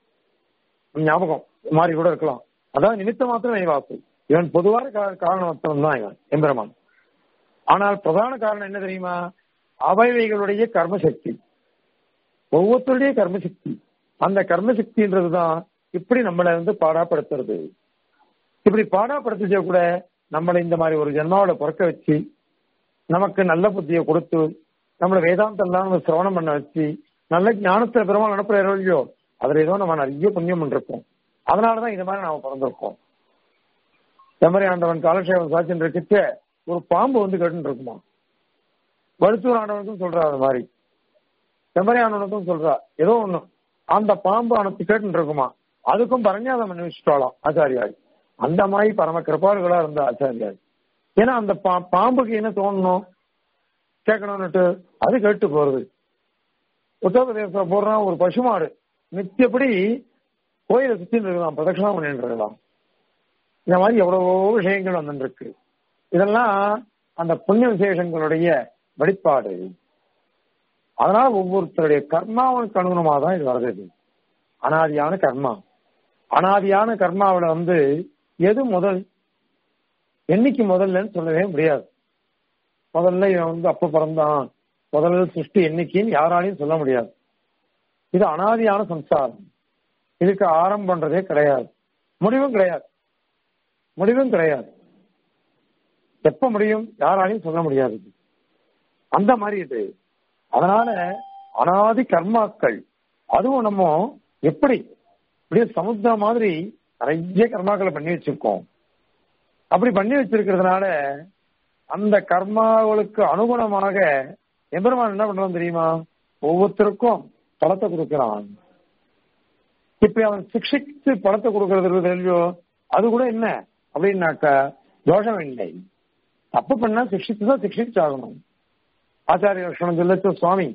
ஞாபகம் மாறி கூட இருக்கலாம் அதான் நிமித்த மாத்திரமே வாசு இவன் பொதுவான கா- காரணமத்தம் தான் இவன் எம்பெருமான் ஆனால் பிரதான காரணம் என்ன தெரியுமா அவைவைகளுடைய கர்மசக்தி ஒவ்வொருத்தருடைய கர்மசக்தி அந்த கர்மசக்தின்றதுதான் இப்படி நம்மளை வந்து பாடாப்படுத்துறது இப்படி பாடாப்படுத்திச்ச கூட நம்மளை இந்த மாதிரி ஒரு ஜென்மாவோட பிறக்க வச்சு நமக்கு நல்ல புத்தியை கொடுத்து நம்மளை வேதாந்தம் எல்லாம் நம்ம சிரவணம் பண்ண வச்சு நல்ல ஞானத்துல பெருமாள் அனுப்புற இல்லையோ அதுல ஏதோ நம்ம நிறைய புண்ணியம் பண்ணிருக்கோம் அதனாலதான் இது மாதிரி நாம பிறந்திருக்கோம் செம்மறி ஆண்டவன் காலக்ஷேபம் சாட்சின்னு இருக்கிச்ச ஒரு பாம்பு வந்து கேட்டுன்னு இருக்குமா வடுத்தூர் ஆண்டவனுக்கும் சொல்றா அது மாதிரி செம்மறி ஆண்டவனுக்கும் சொல்றா ஏதோ ஒண்ணு அந்த பாம்பு அனுப்பி கேட்டுன்னு இருக்குமா அதுக்கும் பரஞ்சாதம் பண்ணி வச்சுட்டாலாம் ஆச்சாரியாள் அந்த மாதிரி பரம கிருபாளுகளா இருந்த ஆச்சாரியாள் ஏன்னா அந்த பா- பாம்புக்கு என்ன தோணணும் கேட்கணும்னுட்டு அது கேட்டு போறது உத்தரப்பிரதேச போடுறான் ஒரு பசுமாடு நித்தியப்படி கோயிலை சுத்தி இருக்கலாம் பிரதட்சணம் பண்ணிட்டு இருக்கலாம் இந்த மாதிரி எவ்வளவோ விஷயங்கள் வந்துருக்கு இதெல்லாம் அந்த புண்ணிய விசேஷங்களுடைய வெளிப்பாடு அதனால ஒவ்வொருத்தருடைய கர்மாவுக்கு அனுகுணமா தான் இது வருது இது. அனாதியான கர்மா அனாதியான கர்மாவில வந்து எது முதல் என்னைக்கு முதல்லன்னு சொல்லவே முடியாது முதல்ல இவன் வந்து அப்ப பிறந்தான் முதல்ல சிருஷ்டி என்னைக்குன்னு யாராலையும் சொல்ல முடியாது இது அனாதியான சம்சாரம் இதுக்கு ஆரம்பன்றதே கிடையாது முடிவும் கிடையாது முடிவும் கிடையாது எப்ப முடியும் யாராலையும் சொல்ல முடியாது இது. அந்த மாதிரி இது அதனால அனாதி கர்மாக்கள் அதுவும் நம்ம எப்படி அப்படியே சமுத்திரம் மாதிரி நிறைய கர்மாக்களை பண்ணி வச்சிருக்கோம் அப்படி பண்ணி வச்சிருக்கிறதுனால அந்த கர்மாவுக்கு அனுகுணமாக எம்பெருமான் என்ன பண்றான் தெரியுமா ஒவ்வொருத்தருக்கும் பலத்தை கொடுக்கிறான் இப்ப அவன் சிக்ஷித்து பலத்தை கொடுக்கறது இருக்குது இல்லையோ அது கூட என்ன அப்படின்னாக்கா தோஷம் இல்லை தப்பு பண்ணா சிக்ஷித்து தான் சிக்ஷிச்சாகணும் ஆச்சாரிய லட்சணம் சொல்லச்ச சுவாமி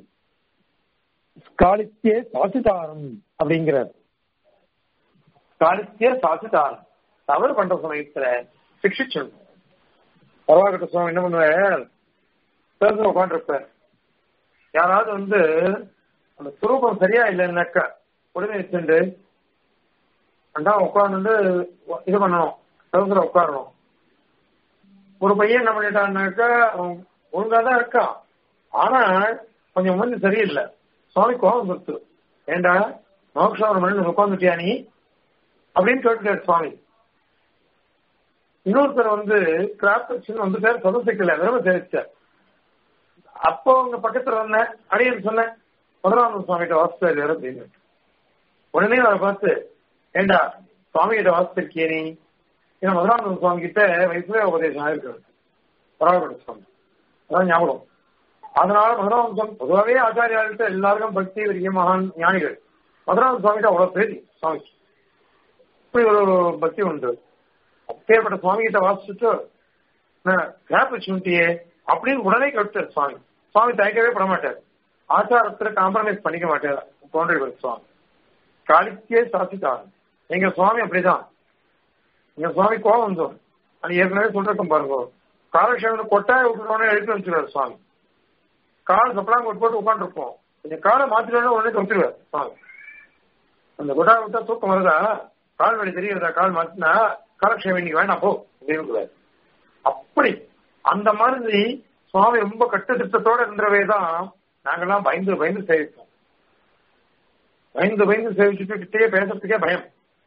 காலித்தே சாசிதாரம் அப்படிங்கிறார் காலித்தே சாசிதாரம் தவறு பண்ற சமயத்துல சிக்ஷிச்சிடணும் பரவாகட்ட சுவாமி என்ன பண்ணுவார் பேச உட்காந்துருப்பார் யாராவது வந்து அந்த சுரூபம் சரியா இல்லைன்னாக்கா உடனே வச்சுட்டு அண்டா உட்கார்ந்து இது பண்ணணும் சவுத்துல உட்காரணும் ஒரு பையன் என்ன பண்ணிட்டான்னாக்கா அவன் ஒழுங்கா தான் இருக்கான் ஆனா கொஞ்சம் வந்து சரியில்லை சுவாமி கோபம் கொடுத்து ஏண்டா மோக்ஷாவரம் பண்ணி உட்காந்துட்டியா நீ அப்படின்னு கேட்டுட்டார் சுவாமி இன்னொருத்தர் வந்து கிராப்ட் வந்துட்டார் சதசிக்கல வெறும் தெரிவிச்சார் அப்போ உங்க பக்கத்துல வந்தேன் அடியன் சொன்னேன் முதலானந்த சுவாமிகிட்ட வாசித்தார் அப்படின்னு உடனே அவரை பார்த்து ஏண்டா சுவாமி கிட்ட வாசித்திருக்கிய நீ ஏன்னா முதலானந்த சுவாமி கிட்ட வயசுல உபதேசம் ஆயிருக்கு பரவாயில்ல சுவாமி அதான் ஞாபகம் அதனால முதலானந்த சுவாமி பொதுவாகவே ஆச்சாரியாள்கிட்ட எல்லாருக்கும் பக்தி பெரிய மகான் ஞானிகள் முதலானந்த சுவாமிகிட்ட அவ்வளவு பேதி சுவாமிக்கு இப்படி ஒரு பக்தி உண்டு அப்பேற்பட்ட சுவாமி கிட்ட வாசிச்சுட்டு கேப் வச்சுட்டியே அப்படின்னு உடனே கெடுத்தார் சுவாமி சுவாமி தயக்கவே பட மாட்டார் ஆச்சாரத்துல காம்ப்ரமைஸ் பண்ணிக்க மாட்டார் தோன்றிவர் சுவாமி காலிக்கே சாசித்தார் எங்க சுவாமி அப்படிதான் எங்க சுவாமி கோபம் வந்தோம் அது ஏற்கனவே சொல்றேன் பாருங்க காலக்ஷேபம் கொட்டாய விட்டுறோன்னு எழுத்து வச்சுருவார் சுவாமி கால் சப்பலாம் கொட்டு போட்டு உட்காந்துருப்போம் கொஞ்சம் காலை மாத்திட்டோன்னு உடனே தொத்துருவார் சுவாமி அந்த கொட்டாய விட்டா தூக்கம் வருதா கால் வலி தெரியுதா கால் மாத்தினா காலக்ஷேபம் இன்னைக்கு வேண்டாம் போ அப்படின்னு அப்படி அந்த மாதிரி சுவாமி ரொம்ப கட்டுத்திட்டத்தோட இருந்தவே தான் நாங்கெல்லாம் பயந்து பயந்து சேவிப்போம் பயந்து பயந்து சேவிச்சுட்டு கிட்டே பேசுறதுக்கே பயம்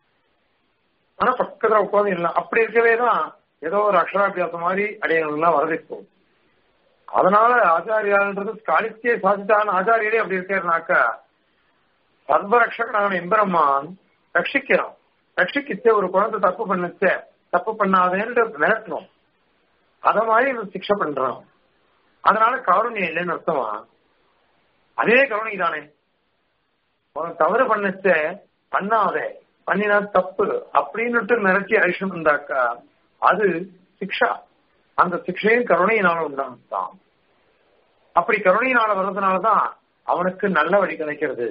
ஆனா பக்கத்துல உட்காந்து இல்லை அப்படி இருக்கவே தான் ஏதோ ஒரு அக்ஷராபியாசம் மாதிரி அடையலாம் வரவேற்போம் அதனால ஆச்சாரியான்றது காலித்தே சாதித்தான ஆச்சாரியரே அப்படி இருக்காருனாக்கா சர்வரக்ஷகனான எம்பெருமான் ரட்சிக்கிறான் ரட்சிக்கிச்சே ஒரு குழந்தை தப்பு பண்ணுச்ச தப்பு பண்ணாதேன்னு மிரட்டணும் அத மாதிரி இவன் சிக்ஷை பண்றான் அதனால கருணை இல்லைன்னு அர்த்தமா அதே கருணை தானே உனக்கு தவறு பண்ணச்ச பண்ணாத பண்ணினா தப்பு அப்படின்னுட்டு மிரட்டி அழிஷம் இருந்தாக்கா அது சிக்ஷா அந்த சிக்ஷையும் கருணையினால உண்டானதுதான் அப்படி கருணையினால வர்றதுனாலதான் அவனுக்கு நல்ல வழி கிடைக்கிறது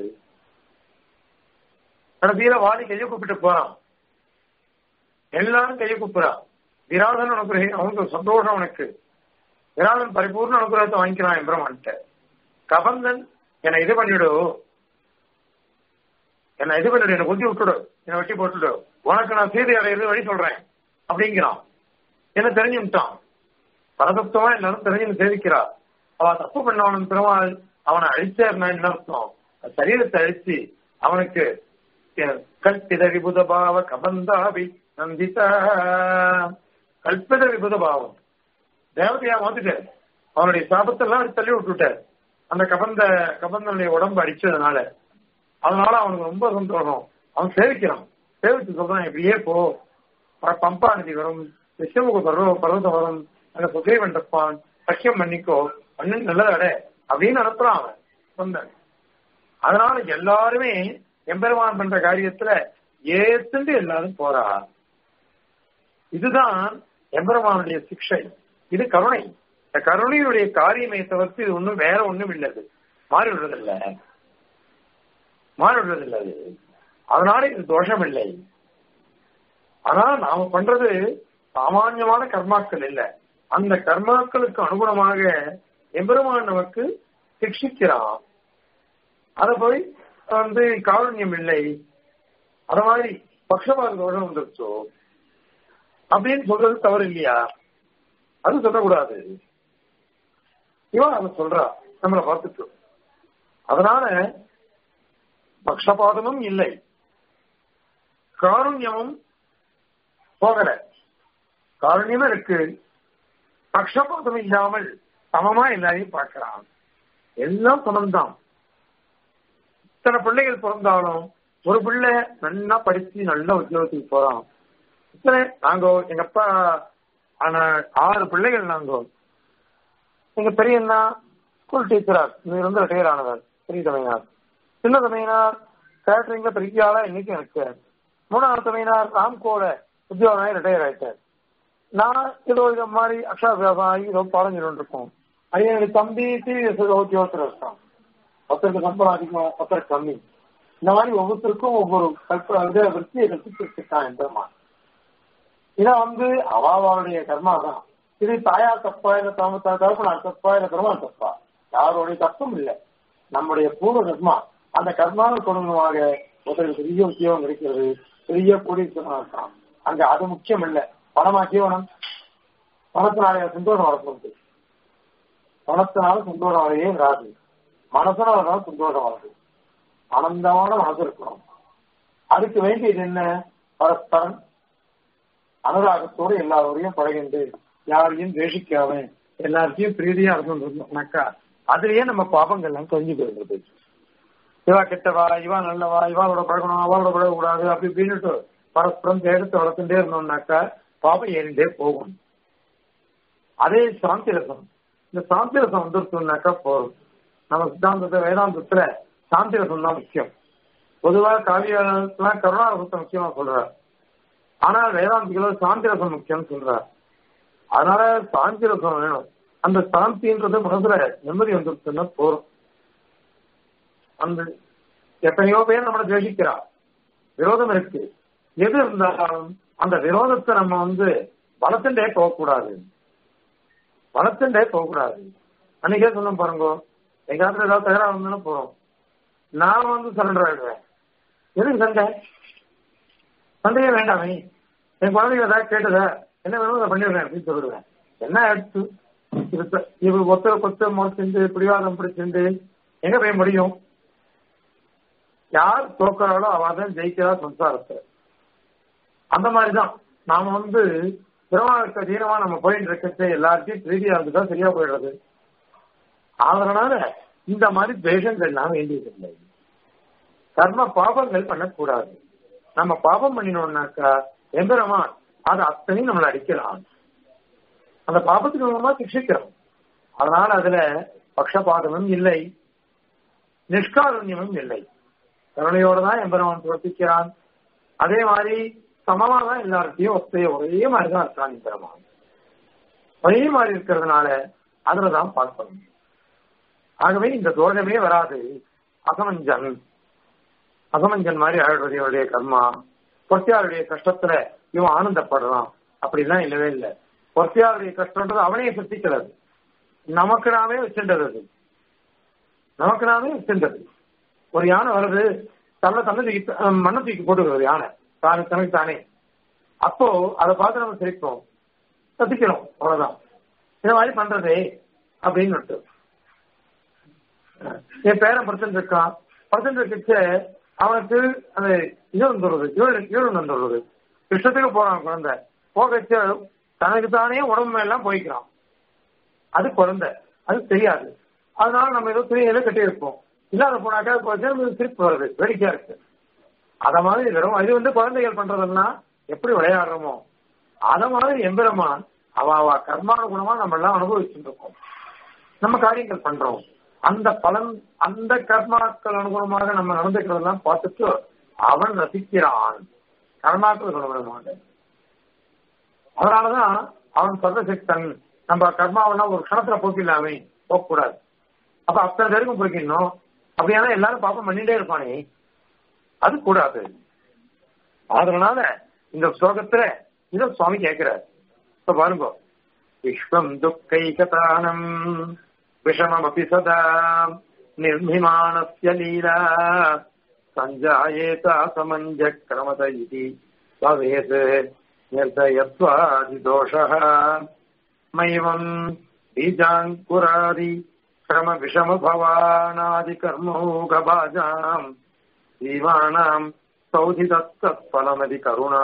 கடைசியில வாலி கையை கூப்பிட்டு போறான் எல்லாரும் கையை கூப்பிடுறான் விராதன் அனுகிரகம் அவனுக்கு சந்தோஷம் அவனுக்கு விராதன் பரிபூர்ண அனுகிரகத்தை வாங்கிக்கிறான் எம்பிரமான்ட்ட கபந்தன் என்னை இது பண்ணிவிடு என்னை இது பண்ணிடு என்னை கொத்தி விட்டுடு என்னை வெட்டி போட்டுடு உனக்கு நான் சீதை அடையிறது வழி சொல்றேன் அப்படிங்கிறான் என்ன தெரிஞ்சு விட்டான் பரதத்துவமா எல்லாரும் தெரிஞ்சு சேவிக்கிறா அவ தப்பு பண்ணவன் பெருமாள் அவனை அழிச்சாருன்னா என்ன அர்த்தம் சரீரத்தை அழிச்சு அவனுக்கு கல்பித விபுத பாவ கபந்தாபி நந்தித கல்பித விபுத பாவம் தேவதையா மாத்திட்டாரு அவனுடைய சாபத்தெல்லாம் எடுத்து தள்ளி விட்டுட்டாரு அந்த கபந்த கபந்தனுடைய உடம்பு அடிச்சதுனால அதனால அவனுக்கு ரொம்ப சந்தோஷம் அவன் சேவிக்கிறான் சேவிச்சு சொல்றான் இப்படியே போ பம்பா நதி வரும் விஷ்ணுமுக பர்வ பர்வதம் வரும் அங்க சுகை இருப்பான் சக்கியம் பண்ணிக்கோ பண்ணு நல்லதடே அப்படின்னு அனுப்புறான் அவன் சொந்தன் அதனால எல்லாருமே எம்பெருமான் பண்ற காரியத்துல ஏத்துண்டு எல்லாரும் போறா இதுதான் எம்பெருமானுடைய சிக்ஷை இது கருணை இந்த கருணையுடைய காரியமே தவிர்த்து இது ஒண்ணும் வேற ஒண்ணும் இல்லது மாறி விடுறதில்ல மாறி விடுறதில்ல அது அதனால இது தோஷம் இல்லை ஆனா நாம பண்றது சாமான்யமான கர்மாக்கள் இல்ல அந்த கர்மாக்களுக்கு அனுகுணமாக எம்பெருமான் நமக்கு சிக்ஷிக்கிறான் அத போய் வந்து காருண்யம் இல்லை அத மாதிரி பக்ஷபாத தோஷம் வந்துருச்சோ அப்படின்னு சொல்றது தவறு இல்லையா அது சொல்லக்கூடாது இவன் அதை சொல்றா நம்மளை பார்த்துட்டு அதனால பக்ஷபாதமும் இல்லை காருண்யமும் போகல காருண்யமும் இருக்கு பக்ஷபாதம் இல்லாமல் சமமா எல்லாரையும் பார்க்கிறான் எல்லாம் சமம்தான் இத்தனை பிள்ளைகள் பிறந்தாலும் ஒரு பிள்ளை நல்லா படிச்சு நல்ல உத்தியோகத்துக்கு போறான் இத்தனை நாங்க எங்க அப்பா ஆனா ஆறு பிள்ளைகள் நாங்க எங்க பெரியண்ணா ஸ்கூல் டீச்சரா இன்னைக்கு வந்து ரிட்டையர் ஆனவர் பெரிய தமையனார் சின்ன தமையனார் கேட்டரிங்ல பெரிய ஆளா இன்னைக்கு எனக்கு மூணாவது தமையனார் ராம்கோட உத்தியோகம் ரிட்டையர் ஆயிட்டார் நான் ஏதோ இந்த மாதிரி அக்ஷாபியாசம் ஆகி ஏதோ பாடம் சொல்லிட்டு இருக்கோம் ஐயா தம்பி டிவிஎஸ் உத்தியோகத்தில் இருக்கான் ஒருத்தருக்கு சம்பளம் அதிகம் ஒருத்தருக்கு கம்மி இந்த மாதிரி ஒவ்வொருத்தருக்கும் ஒவ்வொரு கல்ப இதை விற்பியை கற்பிச்சிருக்கான் எம்பெருமான் இதை வந்து அவாவாவுடைய கர்மா தான் இது தாயார் தப்பா இல்ல தம தகப்பனார் தப்பா இல்ல பெருமாள் தப்பா யாருடைய தப்பும் இல்லை நம்முடைய பூர்வ கர்மா அந்த கர்மாவில் கொடுங்கமாக ஒருத்தருக்கு பெரிய உத்தியோகம் கிடைக்கிறது பெரிய கோடீஸ்வரனா இருக்கான் அங்க அது முக்கியம் இல்லை பணமா ஜீவனம் பணத்தினால சந்தோஷம் வரப்போகுது பணத்தினால சந்தோஷம் வரையே வராது மனசனால சந்தோஷம் வருது ஆனந்தமான மனசு இருக்கணும் அதுக்கு வேண்டியது என்ன பரஸ்பரம் அனுராகத்தோடு எல்லாரோடையும் பழகிண்டு யாரையும் துவேஷிக்காம எல்லாத்தையும் பிரீதியா இருந்தோம்னாக்கா அதுலயே நம்ம பாபங்கள்லாம் கொஞ்சி போயிடுறது இவா கெட்டவா இவா நல்லவா இவாளோட பழகணும் அவளோட பழகக்கூடாது அப்படி இப்படின்னுட்டு பரஸ்பரம் எடுத்து வளர்த்துட்டே இருந்தோம்னாக்கா பாபம் ஏறிண்டே போகும் அதே சாந்தி ரசம் இந்த சாந்தி ரசம் வந்துருச்சோம்னாக்கா போதும் நம்ம சித்தாந்தத்தை வேதாந்தத்துல சாந்தி ரசம் தான் முக்கியம் பொதுவாக காவியெல்லாம் கருணாரசத்தை முக்கியமா சொல்றார் ஆனால் வேதாந்திகளோ சாந்தி ரசம் முக்கியம் சொல்றார் அதனால சாந்தி ரசம் வேணும் அந்த சாந்தின்றது மனசுல நிம்மதி வந்துருச்சுன்னா போறோம் அந்த எத்தனையோ பேர் நம்மளை துவேஷிக்கிறா விரோதம் இருக்கு எது இருந்தாலும் அந்த விரோதத்தை நம்ம வந்து வளர்த்துட்டே போகக்கூடாது வளர்த்துட்டே போகக்கூடாது அன்னைக்கே சொன்ன பாருங்க எங்க இடத்துல ஏதாவது தகராறு வந்தோம்னா போறோம் நான் வந்து சரண்டர் ஆயிடுவேன் எதுக்கு சண்டை சண்டையே வேண்டாமே என் குழந்தைங்க ஏதாவது கேட்டதா என்ன வேணும் அதை பண்ணிடுறேன் அப்படின்னு சொல்லிடுவேன் என்ன எடுத்து இது ஒத்த கொத்த முறைச்சிருந்து பிடிவாதம் பிடிச்சிருந்து எங்க போய் முடியும் யார் தோக்குறாளோ அவ தான் ஜெயிக்கிறா சம்சாரத்தை அந்த மாதிரிதான் நாம வந்து திருமணத்துக்கு அதீனமா நம்ம போயிட்டு இருக்கிறது எல்லாத்தையும் பிரீதியா இருந்துதான் சரியா போயிடுறது அதனால இந்த மாதிரி துவேஷங்கள்லாம் வேண்டியதில்லை கர்ம பாபங்கள் பண்ணக்கூடாது நம்ம பாபம் பண்ணினோம்னாக்கா எம்பெருமான் அது அத்தனையும் நம்மளை அடிக்கலாம் அந்த பாபத்துக்கு மூலமா சிக்ஷிக்கிறோம் அதனால அதுல பக்ஷபாதமும் இல்லை நிஷ்காருண்யமும் இல்லை கருணையோட தான் எம்பெருமான் பிரவர்த்திக்கிறான் அதே மாதிரி சமமா தான் எல்லார்ட்டையும் ஒத்தைய ஒரே மாதிரி தான் இருக்கான் எம்பெருமான் ஒரே மாதிரி இருக்கிறதுனால அதுலதான் பார்க்கணும் ஆகவே இந்த தோஷமே வராது அசமஞ்சன் அசமஞ்சன் மாதிரி ஆயிடுறது இவருடைய கர்மா பொத்தியாருடைய கஷ்டத்துல இவன் ஆனந்தப்படுறான் அப்படிலாம் இல்லவே இல்லை பொத்தியாருடைய கஷ்டம்ன்றது அவனே சிருஷ்டிக்கிறது நமக்கு நாமே வச்சுன்றது அது நமக்கு நாமே வச்சுன்றது ஒரு யானை வருது தள்ள தன்னை தூக்கி அஹ், மண்ணை தூக்கி போட்டுக்கிறது யானை தானே தனக்கு தானே அப்போ அதை பார்த்து நம்ம சிரிப்போம் ரசிக்கணும் அவ்வளவுதான் இந்த மாதிரி பண்றதே அப்படின்னு விட்டு என் பேரன் பர்சன்ட் இருக்கான் பர்சன்ட் இருக்கச்சு அவனுக்கு அந்த இது வந்துடுறது ஈழு ஈழு வந்துடுறது இஷ்டத்துக்கு போறான் குழந்தை போகச்சு தனக்கு தானே உடம்பு எல்லாம் போய்க்கிறான் அது குழந்தை அது தெரியாது அதனால நம்ம ஏதோ துணியில கட்டி வைப்போம் இல்லாத போனாக்கா கொஞ்சம் சிரிப்பு வருது வேடிக்கையா இருக்கு அத மாதிரி வெறும் இது வந்து குழந்தைகள் பண்றதுன்னா எப்படி விளையாடுறோமோ அத மாதிரி எம்பெருமான் அவ அவ கர்மானுகுணமா நம்ம எல்லாம் அனுபவிச்சுட்டு இருக்கோம் நம்ம காரியங்கள் பண்றோம் அந்த பலன் அந்த கர்மாக்கள் அனுகுணமாக நம்ம நடந்துக்கிறதெல்லாம் பார்த்துட்டு அவன் ரசிக்கிறான் கர்மாக்கள் குணமாக அதனாலதான் அவன் சர்வசக்தன் நம்ம கர்மாவெல்லாம் ஒரு க்ஷணத்துல போக்கிடலாமே போகக்கூடாது அப்ப அத்தனை பேருக்கும் போய்க்கணும் அப்படியானா எல்லாரும் பாப்பம் பண்ணிட்டே இருப்பானே அது கூடாது அதனால இந்த ஸ்லோகத்துல இத சுவாமி கேட்கிறார் இப்ப பாருங்க விஸ்வம் துக்கைகதானம் விஷமமபி சதா நிர்மிமானஸ்ய லீலா சஞ்சாயேதா சமஞ்ச கிரமத இதி பவேத் निर्दयत्वादिदोषः मैवम् बीजाङ्कुरादि श्रमविषमभवानादिकर्मोगभाजाम् जीवानाम् सौधिदत्तत्फलमधि करुणा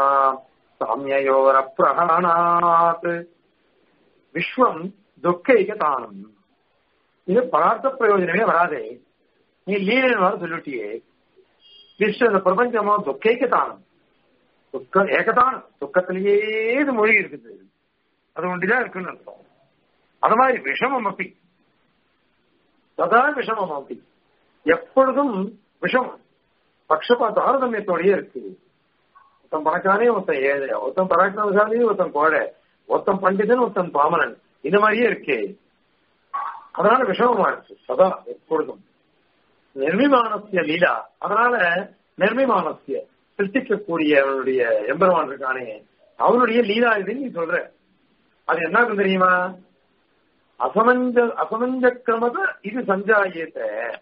சாமியோரப்பிரகாணாத் விஸ்வம் துக்கைகதானம் இது பதார்த்த பிரயோஜனமே வராதே நீ லீலன் வர சொல்லிட்டியே விஸ்வ இந்த பிரபஞ்சமோ துக்கைகதானம் துக்கம் ஏகதானம் துக்கத்திலேயே இது மொழி இருக்குது அது ஒன்றிதான் இருக்குன்னு அர்த்தம் அது மாதிரி விஷமம் அப்படி சதா விஷமம் அப்படி எப்பொழுதும் விஷமம் பக்ஷபா தாரதமியத்தோடயே இருக்கு ஒருத்தன் பணக்காரனே ஒருத்தன் ஏழை ஒருத்தன் பராக்கிரமசாலி ஒருத்தன் கோழை ஒருத்தன் பண்டிதன் ஒருத்தன் பாமனன் இது மாதிரியே இருக்கே அதனால விஷமமா இருக்கு சதா எப்பொழுதும் நிர்மிமானசிய லீலா அதனால நிர்மிமானசிய சிருஷ்டிக்கக்கூடிய அவனுடைய எம்பெருமான் இருக்கானே அவனுடைய லீலா இதுன்னு நீ சொல்ற அது என்ன இருக்கும் தெரியுமா அசமஞ்ச அசமஞ்ச கிரமத இது சஞ்சாயத்த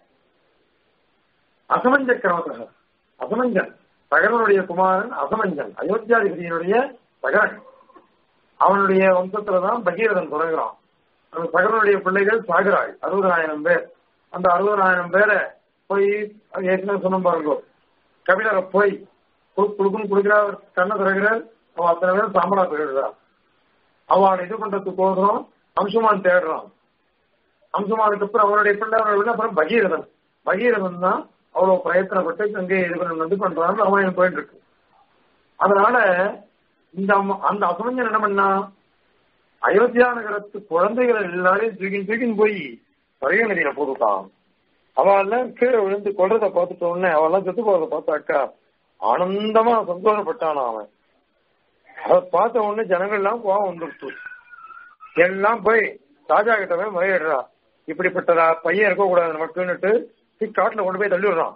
அசமஞ்ச கிரமத அசமஞ்சன் சகரனுடைய குமாரன் அசமஞ்சன் அயோத்தியாதிபதியினுடைய சகரன் அவனுடைய வம்சத்துலதான் பகீரதன் தொடங்குறான் அந்த சகரனுடைய பிள்ளைகள் சாகராள் அறுபதாயிரம் பேர் அந்த அறுபதாயிரம் பேரை போய் ஏற்கனவே சொன்ன பாருங்க கபிலரை போய் குடுக்கும் கொடுக்கிறார் கண்ணை திறக்கிறார் அவன் அத்தனை பேரும் சாம்பலா போயிடுறான் அவளை இது பண்றதுக்கு போகிறோம் அம்சுமான் தேடுறான் அம்சுமானுக்கு அப்புறம் அவனுடைய பிள்ளை அவனுடைய அப்புறம் பகீரதன் பகீரதன் தான் அவ்வளவு பிரயத்தனப்பட்டு கங்கையை இது பண்ண வந்து பண்றான்னு அவன் போயிட்டு இருக்கு அதனால இந்த அம்ம- அந்த அசமஞ்சன் என்ன பண்ணா அயோத்தியா நகரத்து குழந்தைகள் எல்லாரையும் தூக்கி தூக்கின்னு போய் பழைய நதியில போட்டுட்டான் அவெல்லாம் கீழே விழுந்து கொள்றத பார்த்துட்ட உடனே அவெல்லாம் செத்து போறத பார்த்தாக்கா ஆனந்தமா சந்தோஷப்பட்டானா அவன் அதை பார்த்த உடனே ஜனங்கள் எல்லாம் கோவம் வந்துருச்சு எல்லாம் போய் ராஜா கிட்ட போய் முறையிடுறா இப்படிப்பட்டதா பையன் இருக்கக்கூடாது நமக்குன்னுட்டு தூக்கி காட்டுல கொண்டு போய் தள்ளி விடுறான்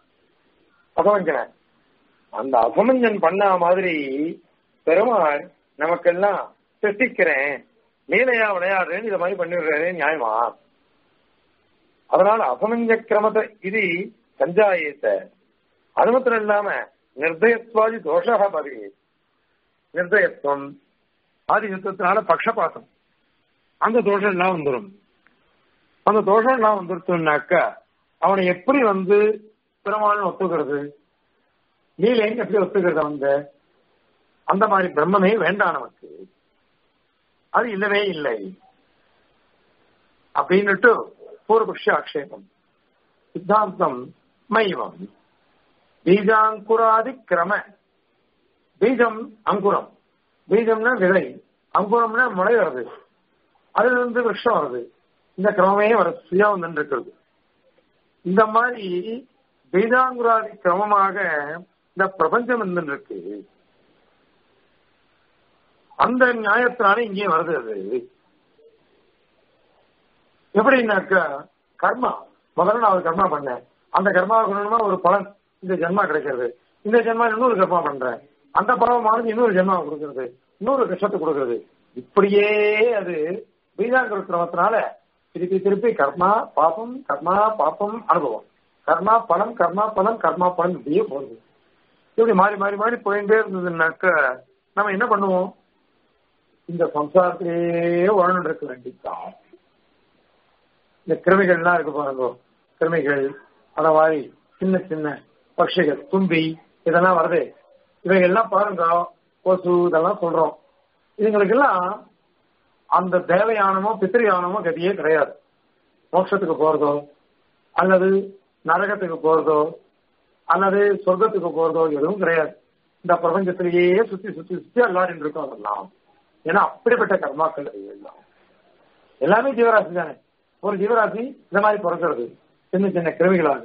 அசமஞ்சன் அந்த அசமஞ்சன் பண்ண மாதிரி பெருமாள் நமக்கெல்லாம் சிருஷ்டிக்கிறேன் நீலையா விளையாடுறேன்னு இதை மாதிரி பண்ணிடுறாரு நியாயமா அதனால அசமஞ்ச கிரமத்தை இது சஞ்சாயத்தை அது மாத்திரம் இல்லாம நிர்தயத்வாதி தோஷா பதவி நிர்தயத்துவம் ஆதி யுத்தத்தினால பக்ஷபாதம் அந்த தோஷம் எல்லாம் வந்துடும் அந்த தோஷம் எல்லாம் வந்துருச்சுனாக்கா அவனை எப்படி வந்து பெருமாள் ஒத்துக்கிறது நீலேன்னு எப்படி ஒத்துக்கிறது அவங்க அந்த மாதிரி பிரம்மமே வேண்டாம் நமக்கு அது இல்லவே இல்லை அப்படின்னுட்டு பூர்வபக்ஷ ஆக்ஷேபம் சித்தாந்தம் மைவம் பீஜாங்குராதி கிரம பீஜம் அங்குரம் பீஜம்னா விதை அங்குரம்னா முளை வருது அதுல இருந்து விஷம் வருது இந்த கிரமமே வரிசையா வந்து இருக்கிறது இந்த மாதிரி பீஜாங்குராதி கிரமமாக இந்த பிரபஞ்சம் வந்து இருக்கு அந்த நியாயத்தினால இங்கே வருது அது எப்படின்னாக்கா கர்மா முதல்ல நான் ஒரு கர்மா பண்ணேன் அந்த கர்மா பண்ணணுமா ஒரு பலன் இந்த ஜென்மா கிடைக்கிறது இந்த ஜென்மா இன்னொரு கர்மா பண்றேன் அந்த பலமானது இன்னொரு ஜென்மா கொடுக்கிறது இன்னொரு கஷ்டத்தை கொடுக்கிறது இப்படியே அது பீஜாங்கர கிரமத்தினால திருப்பி திருப்பி கர்மா பாபம் கர்மா பாபம் அனுபவம் கர்மா பலம் கர்மா பலம் கர்மா பலம் இப்படியே போகுது இப்படி மாறி மாறி மாறி போயிட்டே இருந்ததுன்னாக்க நம்ம என்ன பண்ணுவோம் இந்த சம்சாரத்திலேயே உழந்து இருக்க வேண்டியதுதான் இந்த கிருமிகள்லாம் இருக்கு பாருங்க கிருமிகள் அத மாதிரி சின்ன சின்ன பட்சிகள் தும்பி இதெல்லாம் வருது இவைகள்லாம் பாருங்க கொசு இதெல்லாம் சொல்றோம் இதுங்களுக்கெல்லாம் அந்த தேவயானமோ பித்திரியானமோ கதியே கிடையாது மோட்சத்துக்கு போறதோ அல்லது நரகத்துக்கு போறதோ அல்லது சொர்க்கத்துக்கு போறதோ எதுவும் கிடையாது இந்த பிரபஞ்சத்திலேயே சுத்தி சுத்தி சுத்தி அல்லாடின்னு இருக்கும் அதெல்லாம் ஏன்னா அப்படிப்பட்ட கர்மாக்கள் எல்லாம் எல்லாமே ஜீவராசி தானே ஒரு ஜீவராசி இந்த மாதிரி பிறக்கிறது சின்ன சின்ன கிருமிகளாக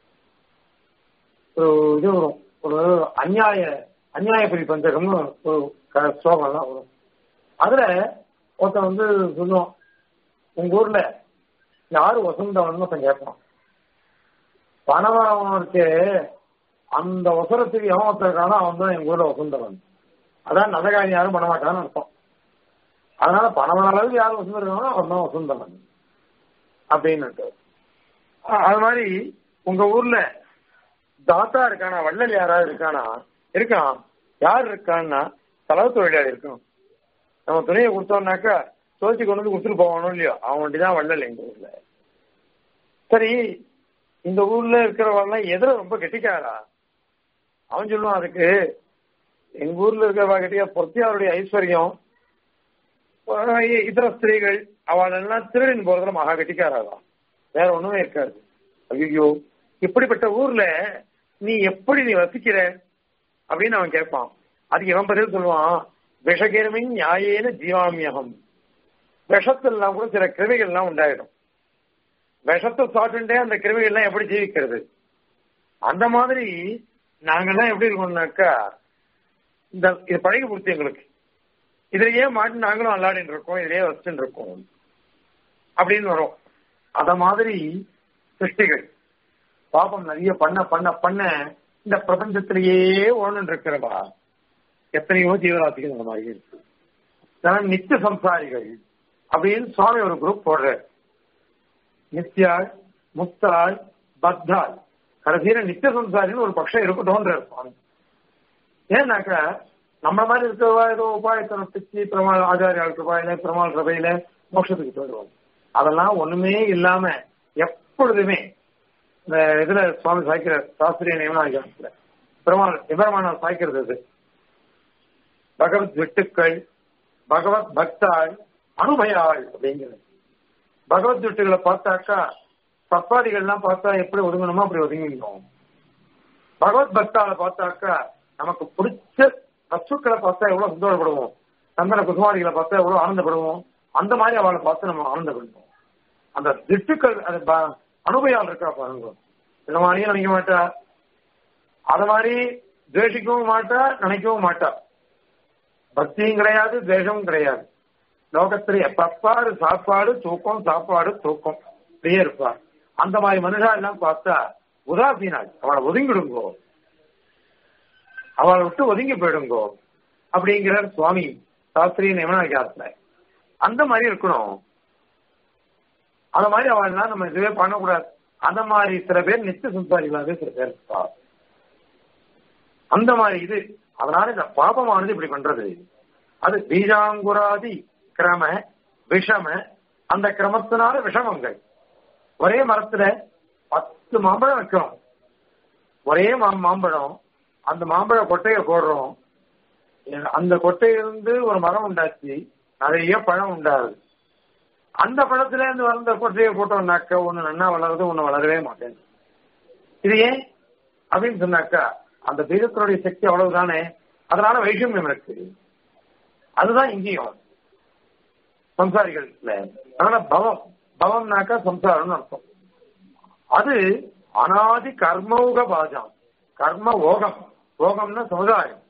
ஒரு இது வரும் ஒரு அந்நியாய அந்நியாய பிரி பஞ்சகம்னு ஒரு க- ஸ்லோகம்லாம் வரும் அதுல ஒருத்தன் வந்து சொல்லுவான் உங்க ஊர்ல யாரு வசந்தவன் ஒருத்தன் கேட்பான் பணவரவனுக்கு அந்த அவசரத்துக்கு எவன் ஒருத்தருக்கானோ அவன் தான் எங்க ஊர்ல வசந்தவன் அதான் நல்ல காரியம் யாரும் பண்ண மாட்டான்னு அர்த்தம் அதனால பணவன அளவுக்கு யார் வசந்திருக்கானோ அவன் தான் வசந்தவன் அப்படின்னு அது மாதிரி உங்க ஊர்ல தாத்தா இருக்கானா வள்ளல் யாராவது இருக்கானா இருக்கான் யார் இருக்கான்னா செலவு தொழிலாளி இருக்கணும் நம்ம துணியை கொடுத்தோம்னாக்கா துவச்சி கொண்டு வந்து கொடுத்துட்டு போவானோ இல்லையோ அவன் தான் வள்ளல் எங்க ஊர்ல சரி இந்த ஊர்ல இருக்கிறவெல்லாம் எதுல ரொம்ப கெட்டிக்காரா அவன் சொல்லுவான் அதுக்கு எங்க ஊர்ல இருக்கிறவா கெட்டியா பொறுத்தியாருடைய ஐஸ்வர்யம் அஹ் இதர ஸ்திரீகள் அவள் எல்லாம் திருடின் போறதுல மகா கெட்டிக்காராதான் வேற ஒண்ணுமே இருக்காது ஐயோ இப்படிப்பட்ட ஊர்ல நீ எப்படி நீ வசிக்கிற அப்படின்னு அவன் கேட்பான் அதுக்கு இவன் பதில் சொல்லுவான் விஷகிருமின் நியாயேன ஜீவாமியகம் விஷத்தெல்லாம் கூட சில கிருமிகள்லாம் உண்டாயிடும் விஷத்தை சாப்பிட்டுட்டே அந்த கிருமிகள்லாம் எப்படி ஜீவிக்கிறது அந்த மாதிரி நாங்கெல்லாம் எப்படி இருக்கோம்னாக்கா இந்த இது பழகி கொடுத்து எங்களுக்கு இதுலயே மாட்டி நாங்களும் அல்லாடின்னு இருக்கோம் இதுலயே வச்சுட்டு இருக்கோம் அப்படின்னு வரும் அத மாதிரி சிருஷ்டிகள் பாபம் நிறைய பண்ண பண்ண பண்ண இந்த பிரபஞ்சத்திலேயே ஓணுன்னு இருக்கிறவா எத்தனையோ ஜீவராசிகள் இந்த மாதிரி இருக்கு இதெல்லாம் நித்திய சம்சாரிகள் அப்படின்னு சுவாமி ஒரு குரூப் போடுறார் நித்யாள் முக்தாள் பத்தாள் கடைசியில நித்திய சம்சாரின்னு ஒரு பட்சம் இருக்கட்டும்ன்றார் சுவாமி ஏன்னாக்கா நம்ம மாதிரி இருக்கிறவா ஏதோ உபாயத்தை பிச்சு பிரமாள் ஆச்சாரியால் கிருபாயில பிரமாள் சபையில மோட்சத்துக்கு போயிடுவாங்க அதெல்லாம் ஒண்ணுமே இல்லாம எப்பொழுதுமே இந்த இதுல சுவாமி சாய்க்கிற சாஸ்திரிய நியமனம் பெருமாள் விபரமான சாய்க்கிறது இது பகவத் விட்டுக்கள் பகவத் பக்தாள் அனுபயாள் அப்படிங்கிறது பகவத் விட்டுகளை பார்த்தாக்கா சப்பாதிகள்லாம் பார்த்தா எப்படி ஒதுங்கணுமோ அப்படி ஒதுங்கிக்கணும் பகவத் பக்தாளை பார்த்தாக்கா நமக்கு பிடிச்ச வஸ்துக்களை பார்த்தா எவ்வளவு சந்தோஷப்படுவோம் சந்தன குசுமாரிகளை பார்த்தா எவ்வளவு ஆனந்தப்படுவோம் அந்த மாதிரி அவளை பார்த்து நம்ம ஆனந்தப்படுவோம் அந்த திட்டுக்கள் அது ப- அனுபயால் இருக்கா பாருங்க இந்த மாதிரியும் நினைக்க மாட்டா அத மாதிரி துவேஷிக்கவும் மாட்டா நினைக்கவும் மாட்டா பக்தியும் கிடையாது துவேஷமும் கிடையாது லோகத்துல எப்பப்பாரு சாப்பாடு தூக்கம் சாப்பாடு தூக்கம் இப்படியே இருப்பார் அந்த மாதிரி மனுஷா எல்லாம் பார்த்தா உதாசீனாள் அவளை ஒதுங்கிடுங்கோ அவளை விட்டு ஒதுங்கி போயிடுங்கோ அப்படிங்கிறார் சுவாமி சாஸ்திரிய நியமனாச்சாரத்துல அந்த மாதிரி இருக்கணும் அந்த மாதிரி அவள்லாம் நம்ம இதுவே பண்ணக்கூடாது அந்த மாதிரி சில பேர் நித்திய சம்சாரிகளாகவே சில பேர் இருப்பா அந்த மாதிரி இது அதனால இந்த பாபமானது இப்படி பண்றது அது பீஜாங்குராதி கிரம விஷம அந்த கிரமத்தினால விஷமங்கள் ஒரே மரத்துல பத்து மாம்பழம் வைக்கிறோம் ஒரே மா- மாம்பழம் அந்த மாம்பழ கொட்டையை போடுறோம் அந்த கொட்டையிலிருந்து ஒரு மரம் உண்டாச்சு நிறைய பழம் உண்டாகுது அந்த பழத்துல இருந்து வளர்ந்த கொட்டையை போட்டோம்னாக்க ஒண்ணு நன்னா வளருது ஒண்ணு வளரவே மாட்டேங்குது இது ஏன் அப்படின்னு சொன்னாக்கா அந்த பீஜத்தினுடைய சக்தி அவ்வளவுதானே அதனால வைஷமியம் இருக்கு அதுதான் இங்கேயும் சம்சாரிகள்ல அதனால பவம் பவம்னாக்கா சம்சாரம்னு அர்த்தம் அது அனாதி கர்மோக பாஜம் கர்ம ஓகம் ஓகம்னா சமுதாயம்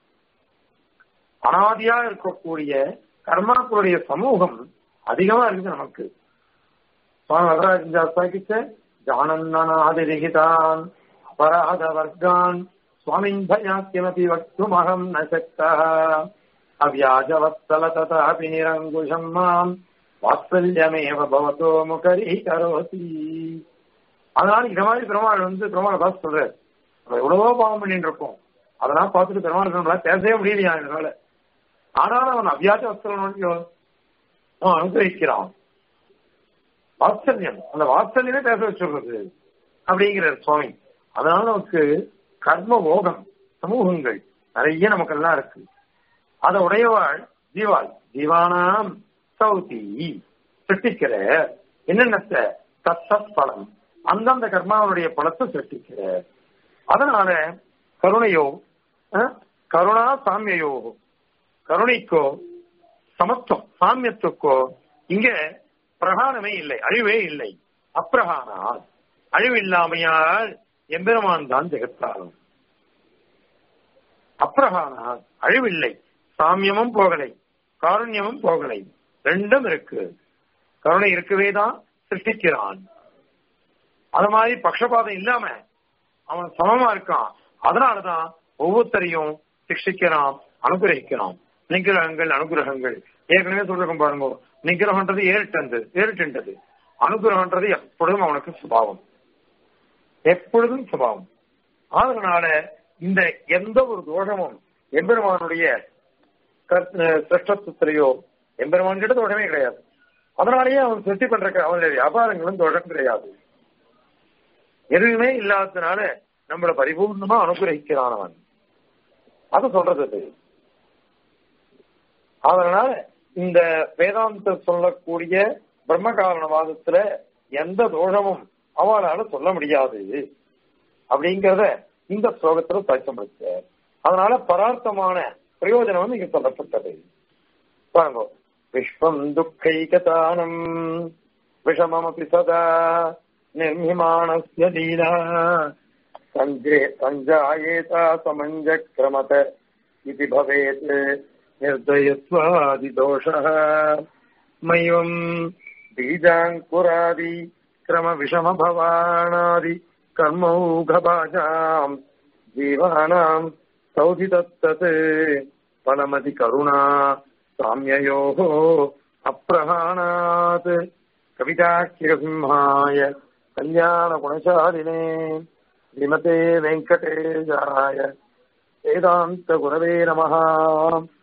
அனாதியா இருக்கக்கூடிய கர்மாக்களுடைய சமூகம் அதிகமா இருக்குது நமக்கு சுவாமி வரராஜன் சாஸ்தாக்கிச்ச ஜானன்னாதிரிகிதான் அபராத வர்க்கான் சுவாமின் பயாக்கியமபி வக்துமகம் ந சக்தः அவ்யாஜவத்சல ததாபி நிரங்குஷம் மாம் வாத்சல்யமேவ பவதோ முகரி கரோதி அதனால இந்த மாதிரி பெருமாள் வந்து பெருமாளை பார்த்து சொல்றாரு நம்ம எவ்வளவோ பாவம் பண்ணிட்டு இருக்கோம் அதெல்லாம் பார்த்துட்டு பெருமாள் நம்மளால பேசவே முடியலையா என்னால ஆனாலும் அவன் அவ்யாஜ வஸ்திரம் அவன் அனுகிரகிக்கிறான் வாத்சல்யம் அந்த வாத்சல்யமே பேச வச்சுடுறது அப்படிங்கிறார் சுவாமி அதனால நமக்கு கர்ம போகம் சமூகங்கள் நிறைய நமக்கெல்லாம் இருக்கு அத உடையவாள் ஜீவாள் ஜீவானாம் சௌதி சிருஷ்டிக்கிற என்னென்ன தத்தத் பலம் அந்தந்த கர்மாவுடைய பலத்தை சிருஷ்டிக்கிற அதனால கருணையோ அஹ், கருணா சாமியோ கருணைக்கோ சமத்துவம் சாமியத்துக்கோ இங்க பிரகானமே இல்லை அழிவே இல்லை அப்பிரகானால் அழிவு இல்லாமையால் எம்பெருமான் தான் ஜெகத்தாரும் அப்பிரகானால் அழிவில்லை சாமியமும் போகலை காருண்யமும் போகலை ரெண்டும் இருக்கு கருணை இருக்கவே தான் சிருஷ்டிக்கிறான் அது மாதிரி பக்ஷபாதம் இல்லாம அவன் சமமா இருக்கான் அதனாலதான் ஒவ்வொருத்தரையும் சிக்ஷிக்கிறான் அனுகிரகிக்கிறான் நிகிரகங்கள் அனுகிரகங்கள் ஏற்கனவே சொல்லிருக்கோம் பாருங்க நிகிரகன்றது ஏறிட்டது ஏறிட்டது அனுகிரகன்றது எப்பொழுதும் அவனுக்கு சுபாவம் எப்பொழுதும் சுபாவம் அதனால இந்த எந்த ஒரு தோஷமும் எம்பெருமானுடைய சிரஷ்டத்திலேயோ எம்பெருமான் கிட்ட தோஷமே கிடையாது அதனாலேயே அவன் சிருஷ்டி பண்ற அவனுடைய வியாபாரங்களும் தோஷம் கிடையாது எதுவுமே இல்லாததுனால நம்மள பரிபூர்ணமா அனுகிரகிக்கிறான் அவன் அது சொல்றது அது. அதனால இந்த வேதாந்த சொல்லக்கூடிய பிரம்ம காரணவாதத்துல எந்த தோஷமும் அவளால சொல்ல முடியாது அப்படிங்கறத இந்த ஸ்லோகத்துல சாட்சியப்படுத்த அதனால பரார்த்தமான பிரயோஜனம் வந்து இங்க சொல்லப்பட்டது பாருங்க விஸ்வம் துக்கைகதானம் விஷமமபி சதா நிர்மிமாணஸ்ய லீலா சஞ்சே சஞ்சாயேதா சமஞ்சக்ரமத இது பவேத் निर्दयत्वादिदोषः मय्यम् बीजाङ्कुरादि क्रमविषमभवाणादि कर्मौघभाजाम् जीवानाम् सौधि तत्तत् फलमधिकरुणा साम्ययोः अप्रहाणात् कविताख्यसिंहाय कल्याणगुणशालिने श्रीमते वेङ्कटेशाय वेदान्तगुरवे नमः